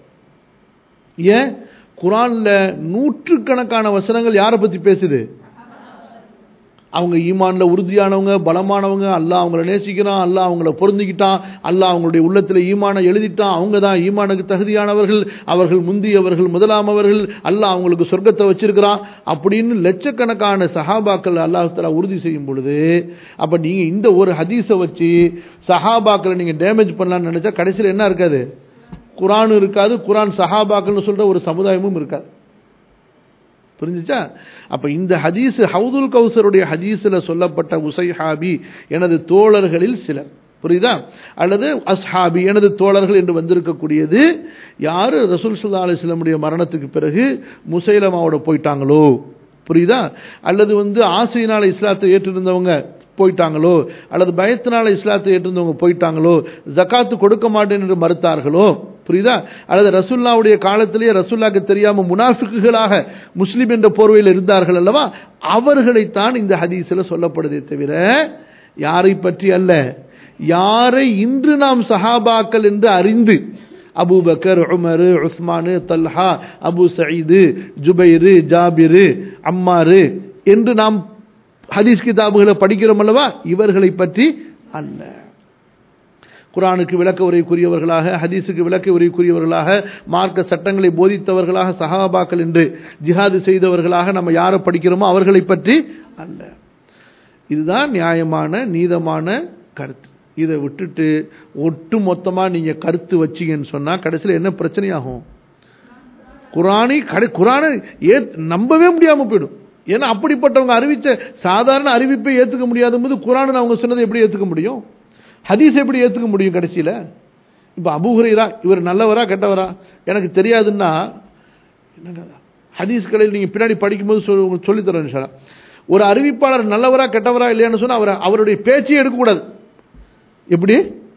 ஏன் குரான்ல நூற்றுக்கணக்கான வசனங்கள் யாரை பத்தி பேசுது அவங்க ஈமான்ல உறுதியானவங்க பலமானவங்க அல்லாஹ் அவங்கள நேசிக்கிறான் அல்லாஹ் அவங்கள பொருந்திக்கிட்டான் அல்லாஹ் அவங்களுடைய உள்ளத்துல ஈமானை எழுதிட்டான் அவங்க தான் ஈமானுக்கு தகுதியானவர்கள் அவர்கள் முந்தியவர்கள் முதலாமவர்கள் அல்லாஹ் அவங்களுக்கு சொர்க்கத்தை வச்சிருக்கிறான் அப்படின்னு லட்சக்கணக்கான சஹாபாக்கள் அல்லாஹால உறுதி செய்யும் பொழுது அப்ப நீங்க இந்த ஒரு ஹதீஸை வச்சு சஹாபாக்களை நீங்க டேமேஜ் பண்ணலாம்னு நினைச்சா கடைசியில் என்ன இருக்காது குரான் இருக்காது குரான் சஹாபாக்கள்னு சொல்ற ஒரு சமுதாயமும் இருக்காது புரிஞ்சுச்சா அப்ப இந்த ஹதீஸ் ஹவுதுல் கௌசருடைய ஹதீஸில் சொல்லப்பட்ட உசைஹாபி எனது தோழர்களில் சிலர் புரியுதா அல்லது அஸ்ஹாபி எனது தோழர்கள் என்று வந்திருக்கக்கூடியது யாரு ரசூல் சுல்லா அலிஸ்லமுடைய மரணத்துக்கு பிறகு முசைலமாவோட போயிட்டாங்களோ புரியுதா அல்லது வந்து ஆசையினால இஸ்லாத்தை ஏற்றிருந்தவங்க போயிட்டாங்களோ அல்லது பயத்தினால இஸ்லாத்தை ஏற்றிருந்தவங்க போயிட்டாங்களோ ஜக்காத்து கொடுக்க மாட்டேன் என்று மறுத்தார்களோ புரியுதா அல்லது ரசுல்லாவுடைய காலத்திலேயே ரசுல்லாக்கு தெரியாம முனாஃபிக்குகளாக முஸ்லிம் என்ற போர்வையில் இருந்தார்கள் அல்லவா அவர்களைத்தான் இந்த ஹதீஸில் சொல்லப்படுதே தவிர யாரை பற்றி அல்ல யாரை இன்று நாம் சஹாபாக்கள் என்று அறிந்து அபூபக்கர் உமரு உஸ்மானு தல்ஹா அபு சயீது ஜுபைரு ஜாபிரு அம்மாரு என்று நாம் ஹதீஸ் கிதாபுகளை படிக்கிறோம் அல்லவா இவர்களை பற்றி அல்ல குரானுக்கு விளக்க உரைக்குரியவர்களாக ஹதீஸுக்கு விளக்க உரைக்குரியவர்களாக மார்க்க சட்டங்களை போதித்தவர்களாக சஹாபாக்கள் என்று ஜிஹாது செய்தவர்களாக நம்ம யாரை படிக்கிறோமோ அவர்களை பற்றி அல்ல இதுதான் நியாயமான நீதமான கருத்து இதை விட்டுட்டு ஒட்டு மொத்தமாக நீங்கள் கருத்து வச்சிங்கன்னு சொன்னால் கடைசியில் என்ன பிரச்சனையாகும் குரானை கடை குரானை ஏ நம்பவே முடியாமல் போயிடும் ஏன்னா அப்படிப்பட்டவங்க அறிவித்த சாதாரண அறிவிப்பை ஏற்றுக்க முடியாத போது குரான் அவங்க சொன்னதை எப்படி ஏற்றுக்க முடியும் ஹதீஸ் எப்படி ஏற்றுக்க முடியும் கடைசியில் இப்போ அபுஹுரைரா இவர் நல்லவரா கெட்டவரா எனக்கு தெரியாதுன்னா என்னங்க ஹதீஸ் கடையில் நீங்கள் பின்னாடி படிக்கும்போது சொல் உங்களுக்கு சொல்லித்தரேன் சார் ஒரு அறிவிப்பாளர் நல்லவரா கெட்டவரா இல்லையான்னு சொன்னால் அவர் அவருடைய பேச்சையே எடுக்கக்கூடாது எப்படி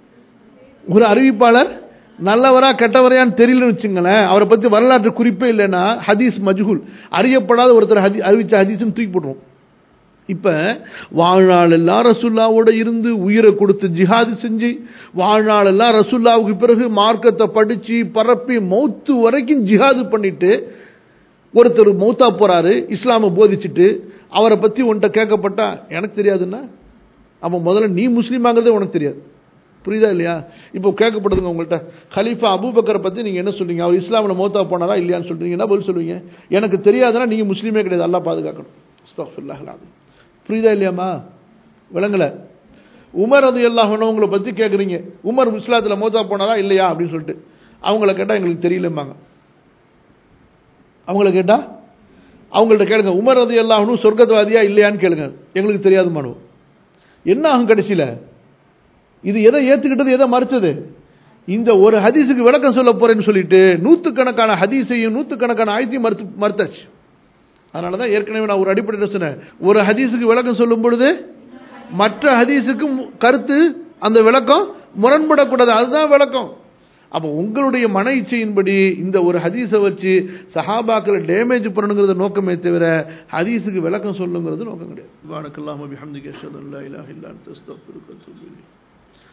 ஒரு அறிவிப்பாளர் நல்லவரா கெட்டவரையான்னு தெரியலன்னு வச்சுங்களேன் அவரை பற்றி வரலாற்று குறிப்பே இல்லைன்னா ஹதீஸ் மஜ்ஹூல் அறியப்படாத ஒருத்தர் ஹதி அறிவிச்ச ஹதீஸ்னு தூக்கி போட்டுருவோம் இப்ப வாழ்நாள் எல்லாம் ரசுல்லாவோட இருந்து உயிரை கொடுத்து ஜிஹாது செஞ்சு வாழ்நாள் எல்லாம் ரசுல்லாவுக்கு பிறகு மார்க்கத்தை படிச்சு பரப்பி மௌத்து வரைக்கும் ஜிஹாது பண்ணிட்டு ஒருத்தர் மௌத்தா போறாரு இஸ்லாமை போதிச்சுட்டு அவரை பத்தி உன்கிட்ட கேட்கப்பட்டா எனக்கு தெரியாதுன்னா அப்போ முதல்ல நீ முஸ்லீமாங்கிறதே உனக்கு தெரியாது புரியுதா இல்லையா இப்போ கேட்கப்படுதுங்க உங்கள்கிட்ட ஹலீஃபா அபூபக்கரை பற்றி நீங்கள் என்ன சொல்றீங்க அவர் இஸ்லாமில் மௌத்தா போனாரா இல்லையான்னு சொல்றீங்க என்ன பதில் சொல்லுவீங்க எனக்கு தெரியாதுன்னா நீங்கள் முஸ்லீமே கிடையாது அல்லா பாதுகாக்கணும் அஸ்தஃபுல்லாஹ் புரியுதா இல்லையாம்மா விளங்கல உமர் அது எல்லாம் உங்களை பற்றி கேட்குறீங்க உமர் இஸ்லாத்தில் மௌத்தா போனாரா இல்லையா அப்படின்னு சொல்லிட்டு அவங்கள கேட்டால் எங்களுக்கு தெரியலம்பாங்க அவங்கள கேட்டால் அவங்கள்ட்ட கேளுங்க உமர் அது எல்லாம் சொர்க்கத்வாதியா இல்லையான்னு கேளுங்க எங்களுக்கு தெரியாது மனு என்ன ஆகும் கடைசியில் இது எதை ஏற்றுக்கிட்டது எதை மறுத்தது இந்த ஒரு ஹதீஸுக்கு விளக்கம் சொல்ல போறேன்னு சொல்லிட்டு நூற்றுக்கணக்கான ஹதீஸையும் நூற்றுக்கணக்கான ஆயத்தையும் மறுத்து மறுத்தாச்சு அதனால தான் ஏற்கனவே நான் ஒரு அடிப்படையில் சொன்னேன் ஒரு ஹதீஸுக்கு விளக்கம் சொல்லும் பொழுது மற்ற ஹதீஸுக்கு கருத்து அந்த விளக்கம் முரண்படக்கூடாது அதுதான் விளக்கம் அப்போ உங்களுடைய மன இச்சையின்படி இந்த ஒரு ஹதீஸை வச்சு சஹாபாக்களை டேமேஜ் பண்ணணுங்கிறத நோக்கமே தவிர ஹதீஸுக்கு விளக்கம் சொல்லுங்கிறது நோக்கம் கிடையாது வானக்கல்லாம பிஹம்திகே ஷல்லல்லாஹு இலாஹ இல்லா அன்த அஸ்தக்ஃபிருக்க வ அத்தூபு இலைக்